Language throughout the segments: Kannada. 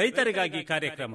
ರೈತರಿಗಾಗಿ ಕಾರ್ಯಕ್ರಮ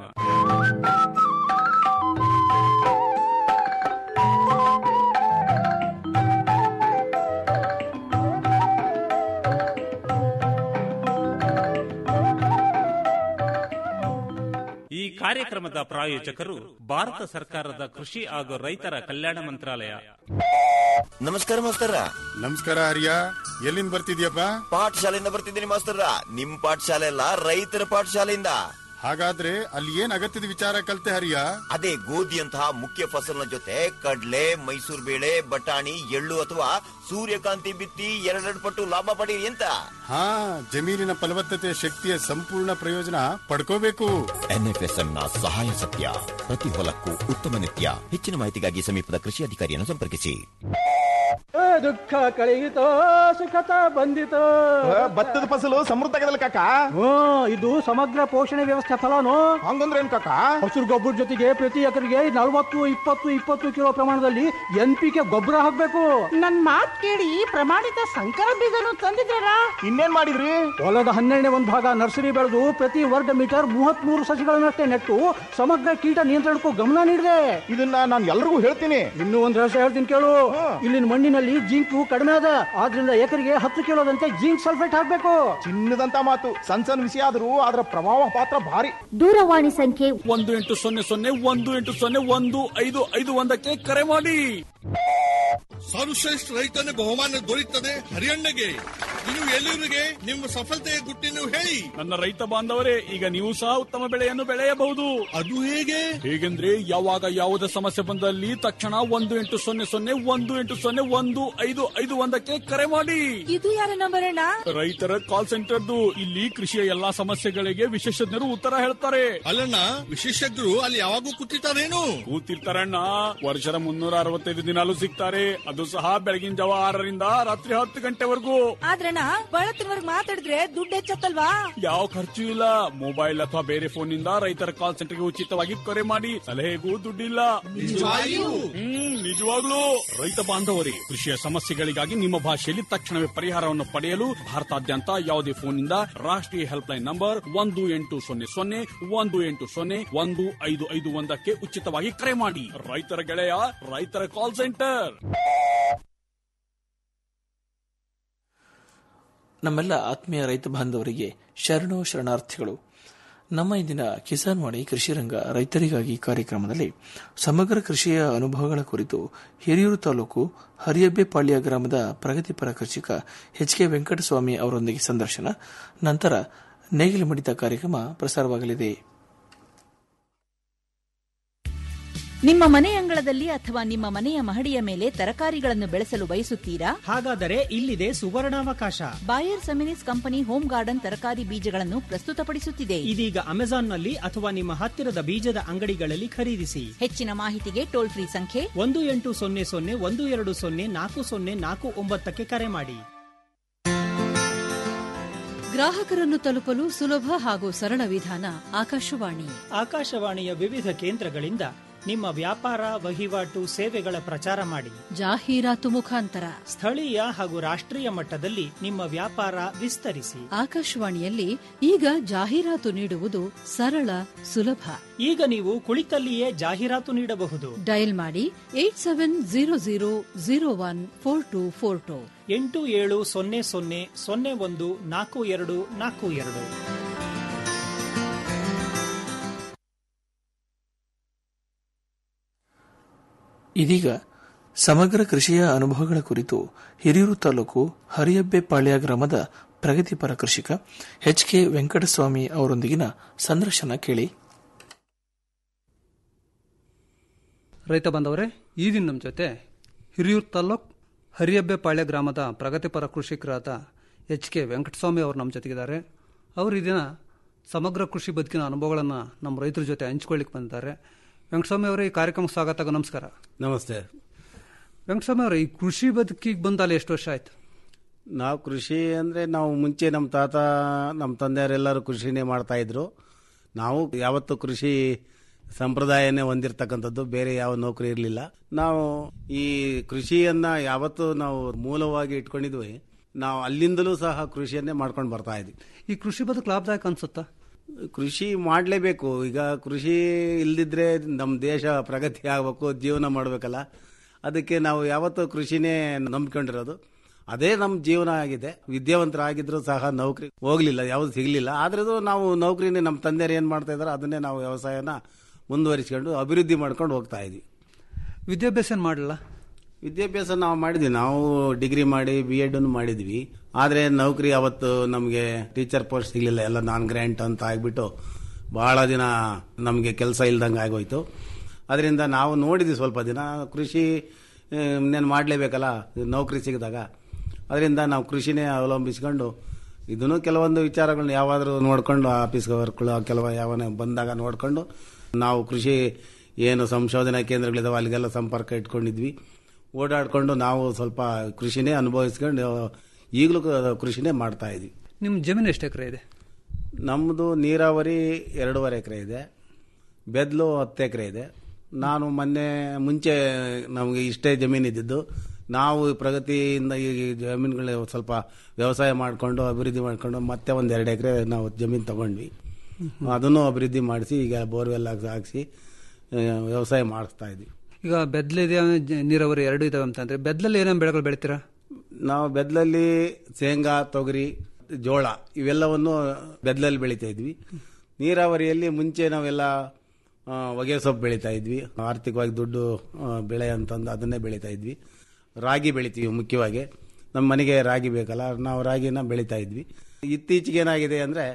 ಈ ಕಾರ್ಯಕ್ರಮದ ಪ್ರಾಯೋಜಕರು ಭಾರತ ಸರ್ಕಾರದ ಕೃಷಿ ಹಾಗೂ ರೈತರ ಕಲ್ಯಾಣ ಮಂತ್ರಾಲಯ ನಮಸ್ಕಾರ ಮಾಸ್ತರ ನಮಸ್ಕಾರ ಹರಿಯ ಎಲ್ಲಿಂದ ಬರ್ತಿದ್ಯಪ್ಪ ಪಾಠಶಾಲೆಯಿಂದ ಬರ್ತಿದ್ದೀನಿ ಮಾಸ್ತರ ನಿಮ್ ಪಾಠಶಾಲೆ ಅಲ್ಲ ರೈತರ ಪಾಠಶಾಲೆಯಿಂದ ಹಾಗಾದ್ರೆ ಅಲ್ಲಿ ಏನ್ ಅಗತ್ಯದ ವಿಚಾರ ಕಲ್ತೆ ಹರಿಯ ಅದೇ ಗೋಧಿಯಂತಹ ಮುಖ್ಯ ಫಸಲಿನ ಜೊತೆ ಕಡ್ಲೆ ಮೈಸೂರು ಬೇಳೆ ಬಟಾಣಿ ಎಳ್ಳು ಅಥವಾ ಸೂರ್ಯಕಾಂತಿ ಬಿತ್ತಿ ಎರಡೆರಡು ಪಟ್ಟು ಲಾಭ ಪಡೀರಿ ಅಂತ ಹಾ ಜಮೀನಿನ ಫಲವತ್ತತೆ ಶಕ್ತಿಯ ಸಂಪೂರ್ಣ ಪ್ರಯೋಜನ ಪಡ್ಕೋಬೇಕು ಎನ್ಎಫ್ಎಸ್ಎಂ ನ ಸಹಾಯ ಸತ್ಯ ಪ್ರತಿ ಹೊಲಕ್ಕೂ ಉತ್ತಮ ನಿತ್ಯ ಹೆಚ್ಚಿನ ಮಾಹಿತಿಗಾಗಿ ಸಮೀಪದ ಕೃಷಿ ಅಧಿಕಾರಿಯನ್ನು ಸಂಪರ್ಕಿಸಿ ದುಃಖ ಕಳೆಯಿತೋ ಸುಖತ ಬಂದಿತೋ ಭತ್ತದ ಫಸಲು ಸಮೃದ್ಧ ಆಗದಲ್ಲ ಕಾಕ ಹ್ಮ್ ಇದು ಸಮಗ್ರ ಪೋಷಣೆ ವ್ಯವಸ್ಥೆ ಫಲನು ಹಂಗಂದ್ರೆ ಏನ್ ಕಾಕ ಹಸಿರು ಗೊಬ್ಬರ ಜೊತೆಗೆ ಪ್ರತಿ ಎಕರೆಗೆ ನಲವತ್ತು ಇಪ್ಪತ್ತು ಇಪ್ಪತ್ತು ಕಿಲೋ ಪ್ರಮಾಣದಲ್ಲಿ ಎನ್ ಪಿ ಕೆ ಗೊಬ್ಬರ ಹಾಕ್ಬೇಕು ನನ್ ಮಾತ್ ಕೇಳಿ ಪ್ರಮಾಣಿತ ಸಂಕರ ಬೀಜನು ತಂದಿದ್ದಾರ ಇನ್ನೇನ್ ಮಾಡಿದ್ರಿ ಹೊಲದ ಹನ್ನೆರಡನೇ ಒಂದು ಭಾಗ ನರ್ಸರಿ ಬೆಳೆದು ಪ್ರತಿ ವರ್ಗ ಮೀಟರ್ ಮೂವತ್ತ್ ಮೂರು ಸಸಿಗಳನ್ನಷ್ಟೇ ನೆಟ್ಟು ಸಮಗ್ರ ಕೀಟ ನಿಯಂತ್ರಣಕ್ಕೂ ಗಮನ ನೀಡಿದೆ ಇದನ್ನ ನಾನು ಎಲ್ರಿಗೂ ಹೇಳ್ತೀನಿ ಇನ್ನೂ ಒಂದು ರಹಸ್ಯ ಹೇಳ್ತೀನಿ ಕೇಳು ಇಲ್ಲಿನ ಮಣ್ಣಿನಲ್ಲಿ ಜಿಂಕು ಕಡಿಮೆ ಅದ ಆದ್ರಿಂದ ಎಕರೆಗೆ ಹತ್ತು ಕಿಲೋದಂತೆ ಜಿಂಕ್ ಸಲ್ಫೇಟ್ ಹಾಕ್ಬೇಕು ಚಿನ್ನದಂತ ಮಾತು ಸಣ್ಣ ಸಣ್ಣ ವಿಷಯ ಆದ್ರೂ ಅದರ ಪ್ರಭಾವ ಪಾತ್ರ ಭಾರಿ ದೂರವಾಣಿ ಸಂಖ್ಯೆ ಒಂದು ಎಂಟು ಸೊನ್ನೆ ಸೊನ್ನೆ ಒಂದು ಎಂಟು ಸೊನ್ನೆ ಒಂದು ಐದು ಐದು ಒಂದಕ್ಕೆ ಕರೆ ಮಾಡಿ ಸರ್ವಶ್ರೇಷ್ಠ ರೈತನ ಬಹುಮಾನ ದೊರೆಯುತ್ತದೆ ಹರಿಯಣ್ಣಗೆ ಇನ್ನು ಎಲ್ಲಿವರಿಗೆ ನಿಮ್ಮ ಸಫಲತೆಯ ಗುಟ್ಟಿನ ಹೇಳಿ ನನ್ನ ರೈತ ಬಾಂಧವರೇ ಈಗ ನೀವು ಸಹ ಉತ್ತಮ ಬೆಳೆಯನ್ನು ಬೆಳೆಯಬಹುದು ಅದು ಹೇಗೆ ಹೇಗೆಂದ್ರೆ ಯಾವಾಗ ಯಾವುದೇ ಸಮಸ್ಯೆ ಬಂದಲ್ಲಿ ತಕ್ಷಣ ಒಂದು ಎಂಟು ಸೊನ್ನೆ ಸೊನ್ನೆ ಒಂದು ಎಂಟು ಸೊನ್ನೆ ಒಂದು ಐದು ಐದು ಒಂದಕ್ಕೆ ಕರೆ ಮಾಡಿ ಇದು ಯಾರ ನಂಬರ್ ಅಣ್ಣ ರೈತರ ಕಾಲ್ ಸೆಂಟರ್ದು ಇಲ್ಲಿ ಕೃಷಿಯ ಎಲ್ಲಾ ಸಮಸ್ಯೆಗಳಿಗೆ ವಿಶೇಷಜ್ಞರು ಉತ್ತರ ಹೇಳ್ತಾರೆ ಅಲ್ಲಣ್ಣ ವಿಶೇಷಜ್ಞರು ಅಲ್ಲಿ ಯಾವಾಗೂ ಕೂತಿರ್ತಾರೇನು ಕೂತಿರ್ತಾರಣ್ಣ ವರ್ಷದ ಮುನ್ನೂರ ಅರವತ್ತೈದು ದಿನಾಲು ಸಿಗ್ತಾರೆ ಅದು ಸಹ ಬೆಳಗಿನ ಜಾವ ಆರರಿಂದ ರಾತ್ರಿ ಹತ್ತು ಗಂಟೆವರೆಗೂ ಆದ್ರಣ್ಣ ಬಳತ್ತಿನವರ್ಗ್ ಮಾತಾಡಿದ್ರೆ ದುಡ್ಡು ಹೆಚ್ಚತ್ತಲ್ವಾ ಯಾವ ಖರ್ಚು ಇಲ್ಲ ಮೊಬೈಲ್ ಅಥವಾ ಬೇರೆ ಫೋನ್ ನಿಂದ ರೈತರ ಕಾಲ್ ಸೆಂಟರ್ಗೆ ಉಚಿತವಾಗಿ ಕರೆ ಮಾಡಿ ಸಲಹೆಗೂ ದುಡ್ಡಿಲ್ಲ ಹ್ಮ್ ನಿಜವಾಗ್ಲೂ ರೈತ ಬಾಂಧವರೇ ಕೃಷಿಯ ಸಮಸ್ಯೆಗಳಿಗಾಗಿ ನಿಮ್ಮ ಭಾಷೆಯಲ್ಲಿ ತಕ್ಷಣವೇ ಪರಿಹಾರವನ್ನು ಪಡೆಯಲು ಭಾರತಾದ್ಯಂತ ಯಾವುದೇ ಫೋನ್ ನಿಂದ ರಾಷ್ಟ್ರೀಯ ಹೆಲ್ಪ್ ಲೈನ್ ನಂಬರ್ ಒಂದು ಎಂಟು ಸೊನ್ನೆ ಸೊನ್ನೆ ಒಂದು ಎಂಟು ಸೊನ್ನೆ ಒಂದು ಐದು ಐದು ಒಂದಕ್ಕೆ ಉಚಿತವಾಗಿ ಕರೆ ಮಾಡಿ ರೈತರ ಗೆಳೆಯ ರೈತರ ಕಾಲ್ ಸೆಂಟರ್ ನಮ್ಮೆಲ್ಲ ಆತ್ಮೀಯ ರೈತ ಬಾಂಧವರಿಗೆ ಶರಣು ಶರಣಾರ್ಥಿಗಳು ನಮ್ಮ ಇಂದಿನ ಕಿಸಾನ್ ವಾಣಿ ಕೃಷಿ ರಂಗ ರೈತರಿಗಾಗಿ ಕಾರ್ಯಕ್ರಮದಲ್ಲಿ ಸಮಗ್ರ ಕೃಷಿಯ ಅನುಭವಗಳ ಕುರಿತು ಹಿರಿಯೂರು ತಾಲೂಕು ಹರಿಯಬ್ಬೆಪಾಳ್ಯ ಗ್ರಾಮದ ಪ್ರಗತಿಪರ ಕೃಷಿಕ ಎಚ್ ಕೆ ವೆಂಕಟಸ್ವಾಮಿ ಅವರೊಂದಿಗೆ ಸಂದರ್ಶನ ನಂತರ ನೇಗಿಲು ಮಿಡಿತ ಕಾರ್ಯಕ್ರಮ ಪ್ರಸಾರವಾಗಲಿದೆ ನಿಮ್ಮ ಮನೆ ಅಂಗಳದಲ್ಲಿ ಅಥವಾ ನಿಮ್ಮ ಮನೆಯ ಮಹಡಿಯ ಮೇಲೆ ತರಕಾರಿಗಳನ್ನು ಬೆಳೆಸಲು ಬಯಸುತ್ತೀರಾ ಹಾಗಾದರೆ ಇಲ್ಲಿದೆ ಸುವರ್ಣಾವಕಾಶ Bayer Seminis company home garden ತರಕಾರಿ ಬೀಜಗಳನ್ನು ಪ್ರಸ್ತುತಪಡಿಸುತ್ತಿದೆ ಇದೀಗ ಅಮೆಜಾನ್ನಲ್ಲಿ ಅಥವಾ ನಿಮ್ಮ ಹತ್ತಿರದ ಬೀಜದ ಅಂಗಡಿಗಳಲ್ಲಿ ಖರೀದಿಸಿ ಹೆಚ್ಚಿನ ಮಾಹಿತಿಗೆ ಟೋಲ್ ಫ್ರೀ ಸಂಖ್ಯೆ ಒಂದು ಎಂಟು ಸೊನ್ನೆ ಸೊನ್ನೆ ಒಂದು ಎರಡು ಸೊನ್ನೆ ನಾಲ್ಕು ಸೊನ್ನೆ ನಾಲ್ಕು ಒಂಬತ್ತಕ್ಕೆ ಕರೆ ಮಾಡಿ ಗ್ರಾಹಕರನ್ನು ತಲುಪಲು ಸುಲಭ ಹಾಗೂ ಸರಳ ವಿಧಾನ ಆಕಾಶವಾಣಿ ಆಕಾಶವಾಣಿಯ ವಿವಿಧ ಕೇಂದ್ರಗಳಿಂದ ನಿಮ್ಮ ವ್ಯಾಪಾರ ವಹಿವಾಟು ಸೇವೆಗಳ ಪ್ರಚಾರ ಮಾಡಿ ಜಾಹೀರಾತು ಮುಖಾಂತರ ಸ್ಥಳೀಯ ಹಾಗೂ ರಾಷ್ಟ್ರೀಯ ಮಟ್ಟದಲ್ಲಿ ನಿಮ್ಮ ವ್ಯಾಪಾರ ವಿಸ್ತರಿಸಿ ಆಕಾಶವಾಣಿಯಲ್ಲಿ ಈಗ ಜಾಹೀರಾತು ನೀಡುವುದು ಸರಳ ಸುಲಭ ಈಗ ನೀವು ಕುಳಿತಲ್ಲಿಯೇ ಜಾಹೀರಾತು ನೀಡಬಹುದು ಡಯಲ್ ಮಾಡಿ eight seven zero zero zero one four two four two ಎಂಟು ಏಳು ಸೊನ್ನೆ ಸೊನ್ನೆ ಸೊನ್ನೆ ಒಂದು ನಾಲ್ಕು ಎರಡು ನಾಲ್ಕು ಎರಡು ಇದೀಗ ಸಮಗ್ರ ಕೃಷಿಯ ಅನುಭವಗಳ ಕುರಿತು ಹಿರಿಯೂರು ತಾಲೂಕು ಹರಿಯಬ್ಬೆಪಾಳ್ಯ ಗ್ರಾಮದ ಪ್ರಗತಿಪರ ಕೃಷಿಕ ಎಚ್ ಕೆ ವೆಂಕಟಸ್ವಾಮಿ ಅವರೊಂದಿಗಿನ ಸಂದರ್ಶನ ಕೇಳಿ ರೈತ ಬಾಂಧವರೇ ಈ ದಿನ ನಮ್ಮ ಜೊತೆ ಹಿರಿಯೂರು ತಾಲ್ಲೂಕ್ ಹರಿಯಬ್ಬೆಪಾಳ್ಯ ಗ್ರಾಮದ ಪ್ರಗತಿಪರ ಕೃಷಿಕರಾದ ಎಚ್ ಕೆ ವೆಂಕಟಸ್ವಾಮಿ ಅವರು ನಮ್ಮ ಜೊತೆಗಿದ್ದಾರೆ ಅವರು ಈ ದಿನ ಸಮಗ್ರ ಕೃಷಿ ಬದುಕಿನ ಅನುಭವಗಳನ್ನು ನಮ್ಮ ರೈತರ ಜೊತೆ ಹಂಚ್ಕೊಳ್ಳಿಕ್ಕೆ ಬಂದಿದ್ದಾರೆ ವೆಂಕಟಸ್ವಾಮಿ ಅವರೇ ಈ ಕಾರ್ಯಕ್ರಮಕ್ಕೆ ಸ್ವಾಗತ ನಮಸ್ಕಾರ ನಮಸ್ತೆ ವೆಂಕಟಸ್ವಾಮಿ ಅವರೇ ಈ ಕೃಷಿ ಬದುಕಿಗೆ ಬಂದಲ್ಲಿ ಎಷ್ಟು ವರ್ಷ ಆಯ್ತು ನಾವು ಕೃಷಿ ಅಂದರೆ ನಾವು ಮುಂಚೆ ನಮ್ಮ ತಾತ ನಮ್ಮ ತಂದೆಯವರೆಲ್ಲರೂ ಕೃಷಿನೇ ಮಾಡ್ತಾ ಇದ್ರು ನಾವು ಯಾವತ್ತೂ ಕೃಷಿ ಸಂಪ್ರದಾಯನೇ ಹೊಂದಿರತಕ್ಕಂಥದ್ದು ಬೇರೆ ಯಾವ ನೌಕರಿ ಇರಲಿಲ್ಲ ನಾವು ಈ ಕೃಷಿಯನ್ನ ಯಾವತ್ತೂ ನಾವು ಮೂಲವಾಗಿ ಇಟ್ಕೊಂಡಿದ್ವಿ ನಾವು ಅಲ್ಲಿಂದಲೂ ಸಹ ಕೃಷಿಯನ್ನೇ ಮಾಡ್ಕೊಂಡು ಬರ್ತಾ ಇದ್ವಿ ಈ ಕೃಷಿ ಬದುಕು ಲಾಭದಾಯಕ ಅನ್ಸುತ್ತಾ ಕೃಷಿ ಮಾಡಲೇಬೇಕು ಈಗ ಕೃಷಿ ಇಲ್ದಿದ್ರೆ ನಮ್ಮ ದೇಶ ಪ್ರಗತಿ ಆಗಬೇಕು ಜೀವನ ಮಾಡಬೇಕಲ್ಲ ಅದಕ್ಕೆ ನಾವು ಯಾವತ್ತೂ ಕೃಷಿನೇ ನಂಬ್ಕೊಂಡಿರೋದು ಅದೇ ನಮ್ಮ ಜೀವನ ಆಗಿದೆ ವಿದ್ಯಾವಂತರಾಗಿದ್ರು ಸಹ ನೌಕರಿ ಹೋಗ್ಲಿಲ್ಲ ಯಾವುದು ಸಿಗಲಿಲ್ಲ ಆದ್ರೂ ನಾವು ನೌಕರಿನೇ ನಮ್ಮ ತಂದೆಯರು ಏನು ಮಾಡ್ತಾ ಇದಾರೆ ಅದನ್ನೇ ನಾವು ವ್ಯವಸಾಯನ ಮುಂದುವರಿಸ್ಕೊಂಡು ಅಭಿವೃದ್ಧಿ ಮಾಡ್ಕೊಂಡು ಹೋಗ್ತಾ ಇದ್ವಿ ವಿದ್ಯಾಭ್ಯಾಸ ಮಾಡಲ್ಲ ವಿದ್ಯಾಭ್ಯಾಸ ನಾವು ಮಾಡಿದ್ವಿ ನಾವು ಡಿಗ್ರಿ ಮಾಡಿ ಬಿ ಎಡ್ ಮಾಡಿದ್ವಿ ಆದರೆ ನೌಕರಿ ಅವತ್ತು ನಮಗೆ ಟೀಚರ್ ಪೋಸ್ಟ್ ಸಿಗಲಿಲ್ಲ ಎಲ್ಲ ನಾನ್ ಗ್ರ್ಯಾಂಟ್ ಅಂತ ಆಗ್ಬಿಟ್ಟು ಬಹಳ ದಿನ ನಮಗೆ ಕೆಲಸ ಇಲ್ದಂಗೆ ಆಗೋಯ್ತು ಅದರಿಂದ ನಾವು ನೋಡಿದ್ವಿ ಸ್ವಲ್ಪ ದಿನ ಕೃಷಿ ಇನ್ನೇನು ಮಾಡಲೇಬೇಕಲ್ಲ ನೌಕರಿ ಸಿಗಿದಾಗ ಅದರಿಂದ ನಾವು ಕೃಷಿನೇ ಅವಲಂಬಿಸ್ಕೊಂಡು ಇದನ್ನು ಕೆಲವೊಂದು ವಿಚಾರಗಳನ್ನ ಯಾವಾದರೂ ನೋಡ್ಕೊಂಡು ಆಫೀಸ್ ವರ್ಕ್ಗಳು ಕೆಲವು ಯಾವನ ಬಂದಾಗ ನೋಡ್ಕೊಂಡು ನಾವು ಕೃಷಿ ಏನು ಸಂಶೋಧನಾ ಕೇಂದ್ರಗಳಿದಾವೆ ಅಲ್ಲಿಗೆಲ್ಲ ಸಂಪರ್ಕ ಇಟ್ಕೊಂಡಿದ್ವಿ ಓಡಾಡ್ಕೊಂಡು ನಾವು ಸ್ವಲ್ಪ ಕೃಷಿನೇ ಅನುಭವಿಸ್ಕೊಂಡು ಈಗಲೂ ಕೃಷಿನೇ ಮಾಡ್ತಾ ಇದ್ವಿ ನಿಮ್ಮ ಜಮೀನು ಎಷ್ಟು ಎಕರೆ ಇದೆ ನಮ್ಮದು ನೀರಾವರಿ ಎರಡೂವರೆ ಎಕರೆ ಇದೆ ಬೆದ್ಲು ಹತ್ತು ಎಕರೆ ಇದೆ ನಾನು ಮೊನ್ನೆ ಮುಂಚೆ ನಮಗೆ ಇಷ್ಟೇ ಜಮೀನು ಇದ್ದಿದ್ದು ನಾವು ಪ್ರಗತಿಯಿಂದ ಈ ಜಮೀನುಗಳು ಸ್ವಲ್ಪ ವ್ಯವಸಾಯ ಮಾಡಿಕೊಂಡು ಅಭಿವೃದ್ಧಿ ಮಾಡಿಕೊಂಡು ಮತ್ತೆ ಒಂದು ಎರಡು ಎಕರೆ ನಾವು ಜಮೀನು ತಗೊಂಡ್ವಿ ಅದನ್ನು ಅಭಿವೃದ್ಧಿ ಮಾಡಿಸಿ ಈಗ ಬೋರ್ವೆಲ್ ಹಾಕ್ಸಿ ಆ, ವ್ಯವಸಾಯ ಮಾಡಿಸ್ತಾ ಇದ್ವಿ ಈಗ ಬೆದ್ಲಿದೆ ಜ- ನೀರಾವರಿ ಎರಡು ಇದಾವೆ ಅಂತಂದ್ರೆ ಬೆದ್ಲಲ್ಲಿ ಏನೇನು ಬೆಳೆಗಳು ಬೆಳಿತೀರಾ ನಾವು ಬೆದ್ಲಲ್ಲಿ ಶೇಂಗಾ ತೊಗರಿ ಜೋಳ ಇವೆಲ್ಲವನ್ನು ಬೆದ್ಲಲ್ಲಿ ಬೆಳಿತಾ ಇದ್ವಿ ನೀರಾವರಿಯಲ್ಲಿ ಮುಂಚೆ ನಾವೆಲ್ಲ ಆ, ಹೊಗೆ ಸೊಪ್ಪು ಬೆಳಿತಾ ಇದ್ವಿ ಆರ್ಥಿಕವಾಗಿ ದುಡ್ಡು ಆ, ಬೆಳೆ ಅಂತಂದು ಅದನ್ನೇ ಬೆಳಿತಾ ಇದ್ವಿ ರಾಗಿ ಬೆಳಿತೀವಿ ಮುಖ್ಯವಾಗಿ ನಮ್ಮ ಮನೆಗೆ ರಾಗಿ ಬೇಕಲ್ಲ ನಾವು ರಾಗಿನ ಬೆಳಿತಾ ಇದ್ವಿ ಇತ್ತೀಚೆಗೆ ಏನಾಗಿದೆ ಅಂದರೆ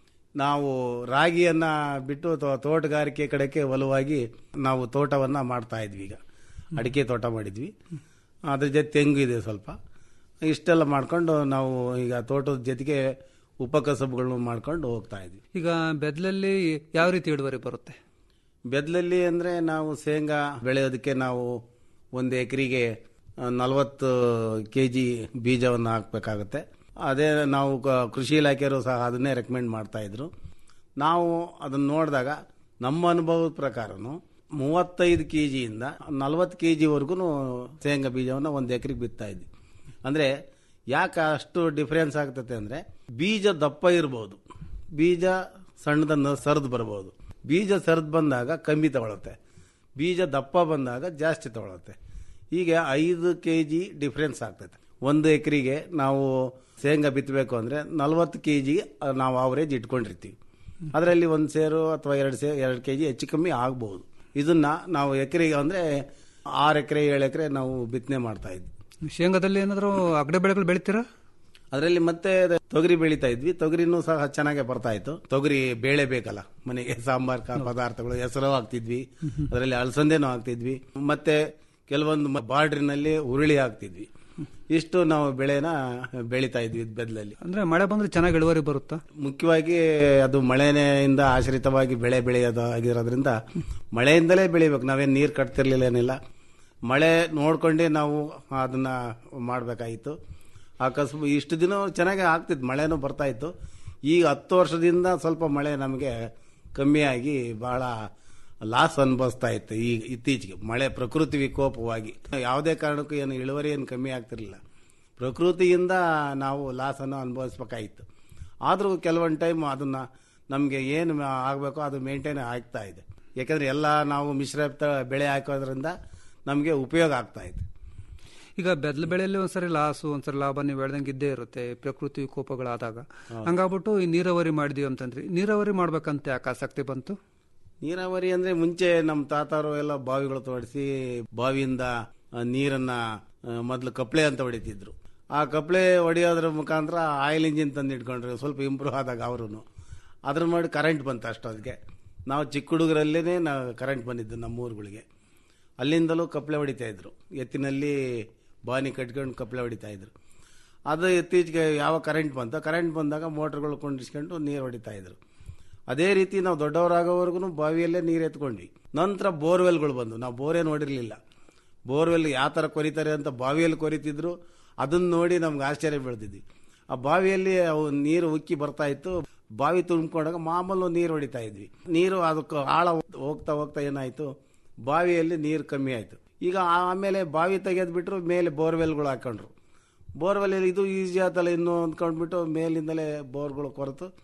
ನಾವು ರಾಗಿಯನ್ನ ಬಿಟ್ಟು ತೋ- ತೋಟಗಾರಿಕೆ ಕಡೆಗೆ ಒಲವಾಗಿ ನಾವು ತೋಟವನ್ನ ಮಾಡ್ತಾ ಇದ್ವಿ ಈಗ ಅಡಿಕೆ ತೋಟ ಮಾಡಿದ್ವಿ ಅದ್ರ ಜೊತೆ ತೆಂಗು ಇದೆ ಸ್ವಲ್ಪ ಇಷ್ಟೆಲ್ಲ ಮಾಡ್ಕೊಂಡು ನಾವು ಈಗ ತೋಟದ ಜೊತೆಗೆ ಉಪಕಸಬುಗಳನ್ನು ಮಾಡ್ಕೊಂಡು ಹೋಗ್ತಾ ಇದ್ವಿ ಈಗ ಬೆದ್ಲಲ್ಲಿ ಯಾವ ರೀತಿ ಇಳುವರಿ ಬರುತ್ತೆ ಬೆದ್ಲಲ್ಲಿ ಅಂದರೆ ನಾವು ಶೇಂಗಾ ಬೆಳೆಯೋದಕ್ಕೆ ನಾವು ಒಂದು ಎಕರೆಗೆ ನಲವತ್ತು ಕೆ ಜಿ ಬೀಜವನ್ನು ಹಾಕಬೇಕಾಗುತ್ತೆ ಅದೇ ನಾವು ಕ- ಕೃಷಿ ಇಲಾಖೆಯವರು ಸಹ ಅದನ್ನೇ ರೆಕಮೆಂಡ್ ಮಾಡ್ತಾ ಇದ್ರು ನಾವು ಅದನ್ನು ನೋಡಿದಾಗ ನಮ್ಮ ಅನುಭವದ ಪ್ರಕಾರನು ಮೂವತ್ತೈದು ಕೆ ಜಿಯಿಂದ ನಲವತ್ತು ಕೆ ಜಿವರೆಗೂ ಶೇಂಗಾ ಬೀಜವನ್ನು ಒಂದು ಎಕರೆಗೆ ಬಿತ್ತಾ ಇದ್ವಿ ಅಂದರೆ ಯಾಕೆ ಅಷ್ಟು ಡಿಫ್ರೆನ್ಸ್ ಆಗ್ತತೆ ಅಂದರೆ ಬೀಜ ದಪ್ಪ ಇರ್ಬೋದು ಬೀಜ ಸಣ್ಣದನ್ನು ಸರಿದು ಬರ್ಬೋದು ಬೀಜ ಸರಿದು ಬಂದಾಗ ಕಮ್ಮಿ ತಗೊಳುತ್ತೆ ಬೀಜ ದಪ್ಪ ಬಂದಾಗ ಜಾಸ್ತಿ ತಗೊಳುತ್ತೆ ಹೀಗೆ ಐದು ಕೆ ಜಿ ಡಿಫ್ರೆನ್ಸ್ ಆಗ್ತೈತೆ ಒಂದು ಎಕರೆಗೆ ನಾವು ಶೇಂಗಾ ಬಿತ್ತಬೇಕು ಅಂದರೆ ನಲ್ವತ್ತು ಕೆ ಜಿ ನಾವು ಆವರೇಜ್ ಇಟ್ಕೊಂಡಿರ್ತೀವಿ ಅದರಲ್ಲಿ ಒಂದು ಸೇರು ಅಥವಾ ಎರಡು ಸೇರು ಎರಡು ಕೆ ಜಿ ಹೆಚ್ಚು ಕಮ್ಮಿ ಆಗ್ಬೋದು ಇದನ್ನ ನಾವು ಎಕರೆಗೆ ಅಂದರೆ ಆರು ಎಕರೆ ಏಳು ಎಕರೆ ನಾವು ಬಿತ್ತನೆ ಮಾಡ್ತಾ ಇದ್ವಿ ಶೇಂಗಾದಲ್ಲಿ ಏನಾದರೂ ಅಗಡೆ ಬೆಳೆಗಳು ಬೆಳಿತೀರಾ ಅದರಲ್ಲಿ ಮತ್ತೆ ತೊಗರಿ ಬೆಳಿತಾ ಇದ್ವಿ ತೊಗರಿನೂ ಸಹ ಚೆನ್ನಾಗೆ ಬರ್ತಾ ಇತ್ತು ತೊಗರಿ ಬೇಳೆ ಬೇಕಲ್ಲ ಮನೆಗೆ ಸಾಂಬಾರ್ ಕ- ಪದಾರ್ಥಗಳು ಹೆಸರು ಹಾಕ್ತಿದ್ವಿ ಅದರಲ್ಲಿ ಅಲಸಂದೆನೂ ಹಾಕ್ತಿದ್ವಿ ಮತ್ತೆ ಕೆಲವೊಂದು ಮ- ಬಾರ್ಡ್ರಿನಲ್ಲಿ ಉರುಳಿ ಹಾಕ್ತಿದ್ವಿ ಇಷ್ಟು ನಾವು ಬೆಳೆನ ಬೆಳಿತಾ ಇದ್ವಿ ಬೆದ್ಲಲ್ಲಿ ಅಂದ್ರೆ ಮಳೆ ಬಂದ್ರೆ ಚೆನ್ನಾಗಿ ಇಳುವರಿ ಬರುತ್ತಾ ಮುಖ್ಯವಾಗಿ ಅದು ಮಳೆಯಿಂದ ಆಶ್ರಿತವಾಗಿ ಬೆಳೆ ಬೆಳೆಯೋದು ಆಗಿರೋದ್ರಿಂದ ಮಳೆಯಿಂದಲೇ ಬೆಳಿಬೇಕು ನಾವೇನು ನೀರು ಕಟ್ತಿರ್ಲಿಲ್ಲ ಏನಿಲ್ಲ ಮಳೆ ನೋಡ್ಕೊಂಡೇ ನಾವು ಅದನ್ನ ಮಾಡಬೇಕಾಗಿತ್ತು ಆ ಕಸಬು ಇಷ್ಟು ದಿನ ಚೆನ್ನಾಗಿ ಆಗ್ತಿತ್ತು ಮಳೆನೂ ಬರ್ತಾ ಇತ್ತು ಈಗ ಹತ್ತು ವರ್ಷದಿಂದ ಸ್ವಲ್ಪ ಮಳೆ ನಮಗೆ ಕಮ್ಮಿಯಾಗಿ ಬಹಳ ಲಾಸ್ ಅನುಭವಿಸ್ತಾ ಇತ್ತು ಈಗ ಇತ್ತೀಚೆಗೆ ಮಳೆ ಪ್ರಕೃತಿ ವಿಕೋಪವಾಗಿ ಯಾವುದೇ ಕಾರಣಕ್ಕೂ ಏನು ಇಳುವರಿ ಏನು ಕಮ್ಮಿ ಆಗ್ತಿರ್ಲಿಲ್ಲ ಪ್ರಕೃತಿಯಿಂದ ನಾವು ಲಾಸನ್ನು ಅನುಭವಿಸ್ಬೇಕಾಗಿತ್ತು ಆದರೂ ಕೆಲವೊಂದು ಟೈಮ್ ಅದನ್ನ ನಮಗೆ ಏನು ಆಗಬೇಕೋ ಅದು ಮೇಂಟೈನ್ ಆಗ್ತಾ ಇದೆ ಯಾಕಂದ್ರೆ ಎಲ್ಲ ನಾವು ಮಿಶ್ರ ಬೆಳೆ ಹಾಕೋದ್ರಿಂದ ನಮಗೆ ಉಪಯೋಗ ಆಗ್ತಾ ಇದೆ ಈಗ ಬೆದ್ಲ ಬೆಳೆಯಲ್ಲಿ ಒಂದ್ಸರಿ ಲಾಸು ಒಂದ್ಸರಿ ಲಾಭ ನೀವು ಹೇಳ್ದಂಗೆ ಇದ್ದೇ ಇರುತ್ತೆ ಪ್ರಕೃತಿ ವಿಕೋಪಗಳಾದಾಗ ಹಂಗಾಗ್ಬಿಟ್ಟು ಈ ನೀರಾವರಿ ಮಾಡಿದೀವಿ ಅಂತಂದ್ರಿ ನೀರಾವರಿ ಮಾಡ್ಬೇಕಂತ ಯಾಕೆ ಆಸಕ್ತಿ ಬಂತು ನೀರಾವರಿ ಅಂದ್ರೆ ಮುಂಚೆ ನಮ್ಮ ತಾತಾರು ಎಲ್ಲ ಬಾವಿಗಳು ತೋಡಿಸಿ ಬಾವಿಯಿಂದ ಆ, ನೀರನ್ನ ಆ, ಮೊದ್ಲು ಕಪ್ಳೆ ಅಂತ ಹೊಡಿತಿದ್ರು ಆ ಕಪ್ಳೆ ಹೊಡೆಯೋದ್ರ ಮುಖಾಂತರ ಆಯಿಲ್ ಇಂಜಿನ್ ತಂದು ಇಟ್ಕೊಂಡ್ರು ಸ್ವಲ್ಪ ಇಂಪ್ರೂವ್ ಆದಾಗ ಅವರು ಅದ್ರ ಮಾಡಿ ಕರೆಂಟ್ ಬಂತು ಅಷ್ಟೊತ್ತಿಗೆ ನಾವು ಚಿಕ್ಕ ಹುಡುಗರಲ್ಲೇ ನಾವು ಕರೆಂಟ್ ಬಂದಿದ್ದು ನಮ್ಮ ಊರುಗಳಿಗೆ ಅಲ್ಲಿಂದಲೂ ಕಪ್ಳೆ ಹೊಡಿತಾ ಇದ್ರು ಎತ್ತಿನಲ್ಲಿ ಬಾನಿ ಕಟ್ಕೊಂಡು ಕಪ್ಳೆ ಹೊಡಿತಾ ಇದ್ರು ಅದು ಇತ್ತೀಚೆಗೆ ಯಾವ ಕರೆಂಟ್ ಬಂತು ಕರೆಂಟ್ ಬಂದಾಗ ಮೋಟರ್ಗಳು ಕೊಂಡಿಸ್ಕೊಂಡು ನೀರು ಹೊಡಿತಾ ಇದ್ರು ಅದೇ ರೀತಿ ನಾವು ದೊಡ್ಡವರಾಗೋವರೆಗೂ ಬಾವಿಯಲ್ಲೇ ನೀರು ಎತ್ಕೊಂಡ್ವಿ ನಂತರ ಬೋರ್ವೆಲ್ಗಳು ಬಂದು ನಾವು ಬೋರೇ ನೋಡಿರಲಿಲ್ಲ ಬೋರ್ವೆಲ್ ಯಾವ ಥರ ಕೊರಿತಾರೆ ಅಂತ ಬಾವಿಯಲ್ಲಿ ಕೊರಿತಿದ್ರು ಅದನ್ನ ನೋಡಿ ನಮ್ಗೆ ಆಶ್ಚರ್ಯ ಬೀಳ್ತಿದ್ವಿ ಆ ಬಾವಿಯಲ್ಲಿ ಅವು ನೀರು ಉಕ್ಕಿ ಬರ್ತಾ ಇತ್ತು ಬಾವಿ ತುಂಬಿಕೊಂಡಾಗ ಮಾಮೂಲು ನೀರು ಹೊಡಿತಾ ಇದ್ವಿ ನೀರು ಅದಕ್ಕೆ ಆಳ ಹೋಗ್ತಾ ಹೋಗ್ತಾ ಏನಾಯ್ತು ಬಾವಿಯಲ್ಲಿ ನೀರು ಕಮ್ಮಿ ಆಯ್ತು ಈಗ ಆಮೇಲೆ ಬಾವಿ ತೆಗೆದ್ಬಿಟ್ರು ಮೇಲೆ ಬೋರ್ವೆಲ್ಗಳು ಹಾಕೊಂಡ್ರು ಬೋರ್ವೆಲ್ ಇದು ಈಸಿ ಆತಲ್ಲ ಇನ್ನು ಅಂದ್ಕೊಂಡ್ಬಿಟ್ಟು ಮೇಲಿಂದಲೇ ಬೋರ್ಗಳು ಕೊರೆತು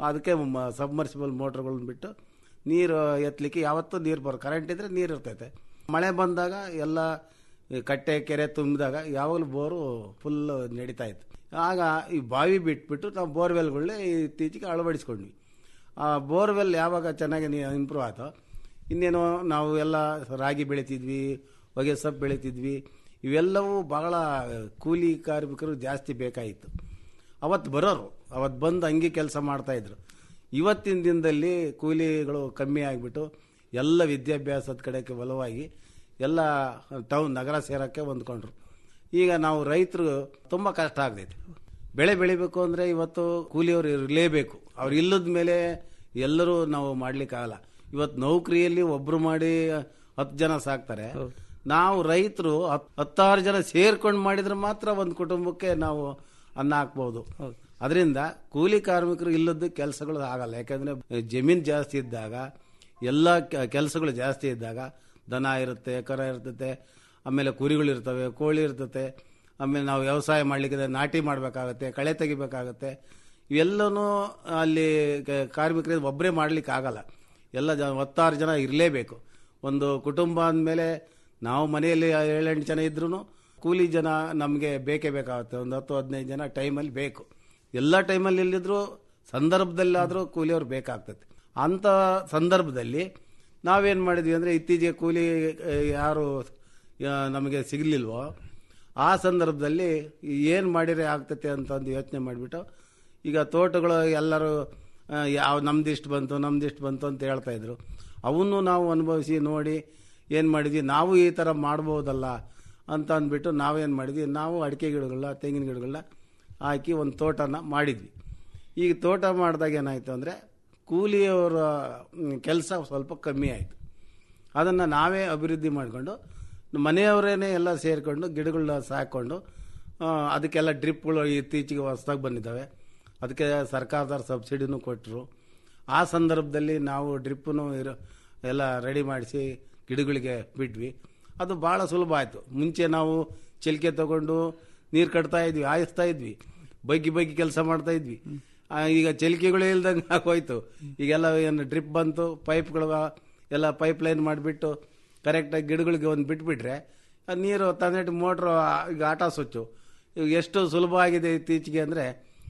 ಅದಕ್ಕೆ ಸಬ್ಮರ್ಸಿಬಲ್ ಮೋಟ್ರ್ಗಳನ್ನ ಬಿಟ್ಟು ನೀರು ಎತ್ತಲಿಕ್ಕೆ ಯಾವತ್ತೂ ನೀರು ಬರೋ ಕರೆಂಟ್ ಇದ್ರೆ ನೀರು ಇರ್ತೈತೆ ಮಳೆ ಬಂದಾಗ ಎಲ್ಲ ಈ ಕಟ್ಟೆ ಕೆರೆ ತುಂಬಿದಾಗ ಯಾವಾಗಲೂ ಬೋರು ಫುಲ್ ನಡೀತಾ ಇತ್ತು ಆಗ ಈ ಬಾವಿ ಬಿಟ್ಬಿಟ್ಟು ನಾವು ಬೋರ್ವೆಲ್ಗಳನ್ನೇ ಇತ್ತೀಚೆಗೆ ಅಳವಡಿಸ್ಕೊಂಡ್ವಿ ಆ ಬೋರ್ವೆಲ್ ಯಾವಾಗ ಚೆನ್ನಾಗಿ ಇಂಪ್ರೂವ್ ಆಯ್ತೋ ಇನ್ನೇನು ನಾವು ಎಲ್ಲ ರಾಗಿ ಬೆಳಿತಿದ್ವಿ ಹೊಗೆ ಸೊಪ್ಪು ಬೆಳಿತಿದ್ವಿ ಇವೆಲ್ಲವೂ ಬಹಳ ಕೂಲಿ ಕಾರ್ಮಿಕರು ಜಾಸ್ತಿ ಬೇಕಾಯಿತು ಅವತ್ತು ಬರೋರು ಅವತ್ತು ಬಂದು ಹಂಗೆ ಕೆಲಸ ಮಾಡ್ತಾಯಿದ್ರು ಇವತ್ತಿನ ದಿನದಲ್ಲಿ ಕೂಲಿಗಳು ಕಮ್ಮಿ ಆಗಿಬಿಟ್ಟು ಎಲ್ಲ ವಿದ್ಯಾಭ್ಯಾಸದ ಕಡೆಗೆ ಬಲವಾಗಿ ಎಲ್ಲ ಟೌನ್ ನಗರ ಸೇರೋಕ್ಕೆ ಹೊಂದ್ಕೊಂಡ್ರು ಈಗ ನಾವು ರೈತರು ತುಂಬ ಕಷ್ಟ ಆಗ್ತೈತೆ ಬೆಳೆ ಬೆಳಿಬೇಕು ಅಂದರೆ ಇವತ್ತು ಕೂಲಿಯವರು ಇರಲೇಬೇಕು ಅವ್ರು ಇಲ್ಲದ ಮೇಲೆ ಎಲ್ಲರೂ ನಾವು ಮಾಡ್ಲಿಕ್ಕಾಗಲ್ಲ ಇವತ್ತು ನೌಕರಿಯಲ್ಲಿ ಒಬ್ರು ಮಾಡಿ ಹತ್ತು ಜನ ಸಾಕ್ತಾರೆ ನಾವು ರೈತರು ಹತ್ತಾರು ಜನ ಸೇರ್ಕೊಂಡು ಮಾಡಿದ್ರೆ ಮಾತ್ರ ಒಂದು ಕುಟುಂಬಕ್ಕೆ ನಾವು ಅನ್ನ ಹಾಕ್ಬೋದು ಅದರಿಂದ ಕೂಲಿ ಕಾರ್ಮಿಕರು ಇಲ್ಲದ ಕೆಲಸಗಳು ಆಗಲ್ಲ ಯಾಕಂದ್ರೆ ಜಮೀನ್ ಜಾಸ್ತಿ ಇದ್ದಾಗ ಎಲ್ಲ ಕೆಲಸಗಳು ಜಾಸ್ತಿ ಇದ್ದಾಗ ದನ ಇರುತ್ತೆ ಕರ ಇರ್ತತೆ ಆಮೇಲೆ ಕುರಿಗಳು ಇರ್ತವೆ ಕೋಳಿ ಇರ್ತತೆ ಆಮೇಲೆ ನಾವು ವ್ಯವಸಾಯ ಮಾಡ್ಲಿಕ್ಕೆ ನಾಟಿ ಮಾಡಬೇಕಾಗತ್ತೆ ಕಳೆ ತೆಗಿಬೇಕಾಗತ್ತೆ ಇವೆಲ್ಲನೂ ಅಲ್ಲಿ ಕ- ಕಾರ್ಮಿಕರಿಗೆ ಒಬ್ಬರೇ ಮಾಡ್ಲಿಕ್ಕೆ ಆಗಲ್ಲ ಎಲ್ಲ ಜನ ಹತ್ತಾರು ಜನ ಇರಲೇಬೇಕು ಒಂದು ಕುಟುಂಬ ಅಂದಮೇಲೆ ನಾವು ಮನೆಯಲ್ಲಿ ಏಳೆಂಟು ಜನ ಇದ್ರೂ ಕೂಲಿ ಜನ ನಮಗೆ ಬೇಕೇ ಬೇಕಾಗುತ್ತೆ ಒಂದು ಹತ್ತು ಹದಿನೈದು ಜನ ಟೈಮಲ್ಲಿ ಬೇಕು ಎಲ್ಲ ಟೈಮಲ್ಲಿ ಇಲ್ಲಿದ್ರು ಸಂದರ್ಭದಲ್ಲಾದರೂ ಕೂಲಿಯವ್ರು ಬೇಕಾಗ್ತದೆ ಅಂಥ ಸಂದರ್ಭದಲ್ಲಿ ನಾವೇನು ಮಾಡಿದ್ವಿ ಅಂದರೆ ಇತ್ತೀಚೆಗೆ ಕೂಲಿ ಆ, ಯಾರು ಆ, ನಮಗೆ ಸಿಗಲಿಲ್ವೋ ಆ ಸಂದರ್ಭದಲ್ಲಿ ಏನು ಮಾಡಿದ್ರೆ ಆಗ್ತೈತೆ ಅಂತಂದು ಯೋಚನೆ ಮಾಡಿಬಿಟ್ಟು ಈಗ ತೋಟಗಳು ಎಲ್ಲರೂ ಆ, ಯಾವ ನಮ್ದಿಷ್ಟು ಬಂತು ನಮ್ದಿಷ್ಟು ಬಂತು ಅಂತ ಹೇಳ್ತಾ ಇದ್ರು ಅವನ್ನು ನಾವು ಅನುಭವಿಸಿ ನೋಡಿ ಏನು ಮಾಡಿದ್ವಿ ನಾವು ಈ ಥರ ಮಾಡ್ಬೋದಲ್ಲ ಅಂತ ಅಂದ್ಬಿಟ್ಟು ನಾವೇನು ಮಾಡಿದ್ವಿ ನಾವು ಅಡಿಕೆ ಗಿಡಗಳನ್ನ ತೆಂಗಿನ ಗಿಡಗಳನ್ನ ಹಾಕಿ ಒಂದು ತೋಟನ ಮಾಡಿದ್ವಿ ಈಗ ತೋಟ ಮಾಡಿದಾಗ ಏನಾಯಿತು ಅಂದರೆ ಕೂಲಿಯವರ ಕೆಲಸ ಸ್ವಲ್ಪ ಕಮ್ಮಿ ಆಯಿತು ಅದನ್ನು ನಾವೇ ಅಭಿವೃದ್ಧಿ ಮಾಡಿಕೊಂಡು ಮನೆಯವರೇನೆ ಎಲ್ಲ ಸೇರಿಕೊಂಡು ಗಿಡಗಳನ್ನ ಸಾಕೊಂಡು ಆ, ಅದಕ್ಕೆಲ್ಲ ಡ್ರಿಪ್ಗಳು ಇತ್ತೀಚೆಗೆ ಹೊಸ್ದಾಗಿ ಬಂದಿದ್ದಾವೆ ಅದಕ್ಕೆ ಸರ್ಕಾರದವ್ರು ಸಬ್ಸಿಡಿನೂ ಕೊಟ್ಟರು ಆ ಸಂದರ್ಭದಲ್ಲಿ ನಾವು ಡ್ರಿಪ್ಪನ್ನು ಇರೋ ಎಲ್ಲ ರೆಡಿ ಮಾಡಿಸಿ ಗಿಡಗಳಿಗೆ ಬಿಟ್ವಿ ಅದು ಭಾಳ ಸುಲಭ ಆಯಿತು ಮುಂಚೆ ನಾವು ಚಿಲ್ಕೆ ತಗೊಂಡು ನೀರು ಕಟ್ತಾ ಇದ್ವಿ ಹಾಯಿಸ್ತಾ ಇದ್ವಿ ಬಗ್ಗಿ ಬಗ್ಗಿ ಕೆಲಸ ಮಾಡ್ತಾ ಇದ್ವಿ ಆ, ಈಗ ಚಿಲ್ಕೆಗಳು ಇಲ್ದಂಗೆ ಆಗೋಯ್ತು ಈಗೆಲ್ಲ ಏನು ಡ್ರಿಪ್ ಬಂತು ಪೈಪ್ಗಳು ಎಲ್ಲ ಪೈಪ್ ಲೈನ್ ಮಾಡಿಬಿಟ್ಟು ಕರೆಕ್ಟಾಗಿ ಗಿಡಗಳಿಗೆ ಒಂದು ಬಿಟ್ಬಿಟ್ರೆ ಆ ನೀರು ತಂದಿಟ್ಟು ಮೋಟ್ರು ಈಗ ಆಟ ಸ್ವಿಚ್ಚು ಈಗ ಎಷ್ಟು ಸುಲಭ ಆಗಿದೆ ಇತ್ತೀಚೆಗೆ ಅಂದರೆ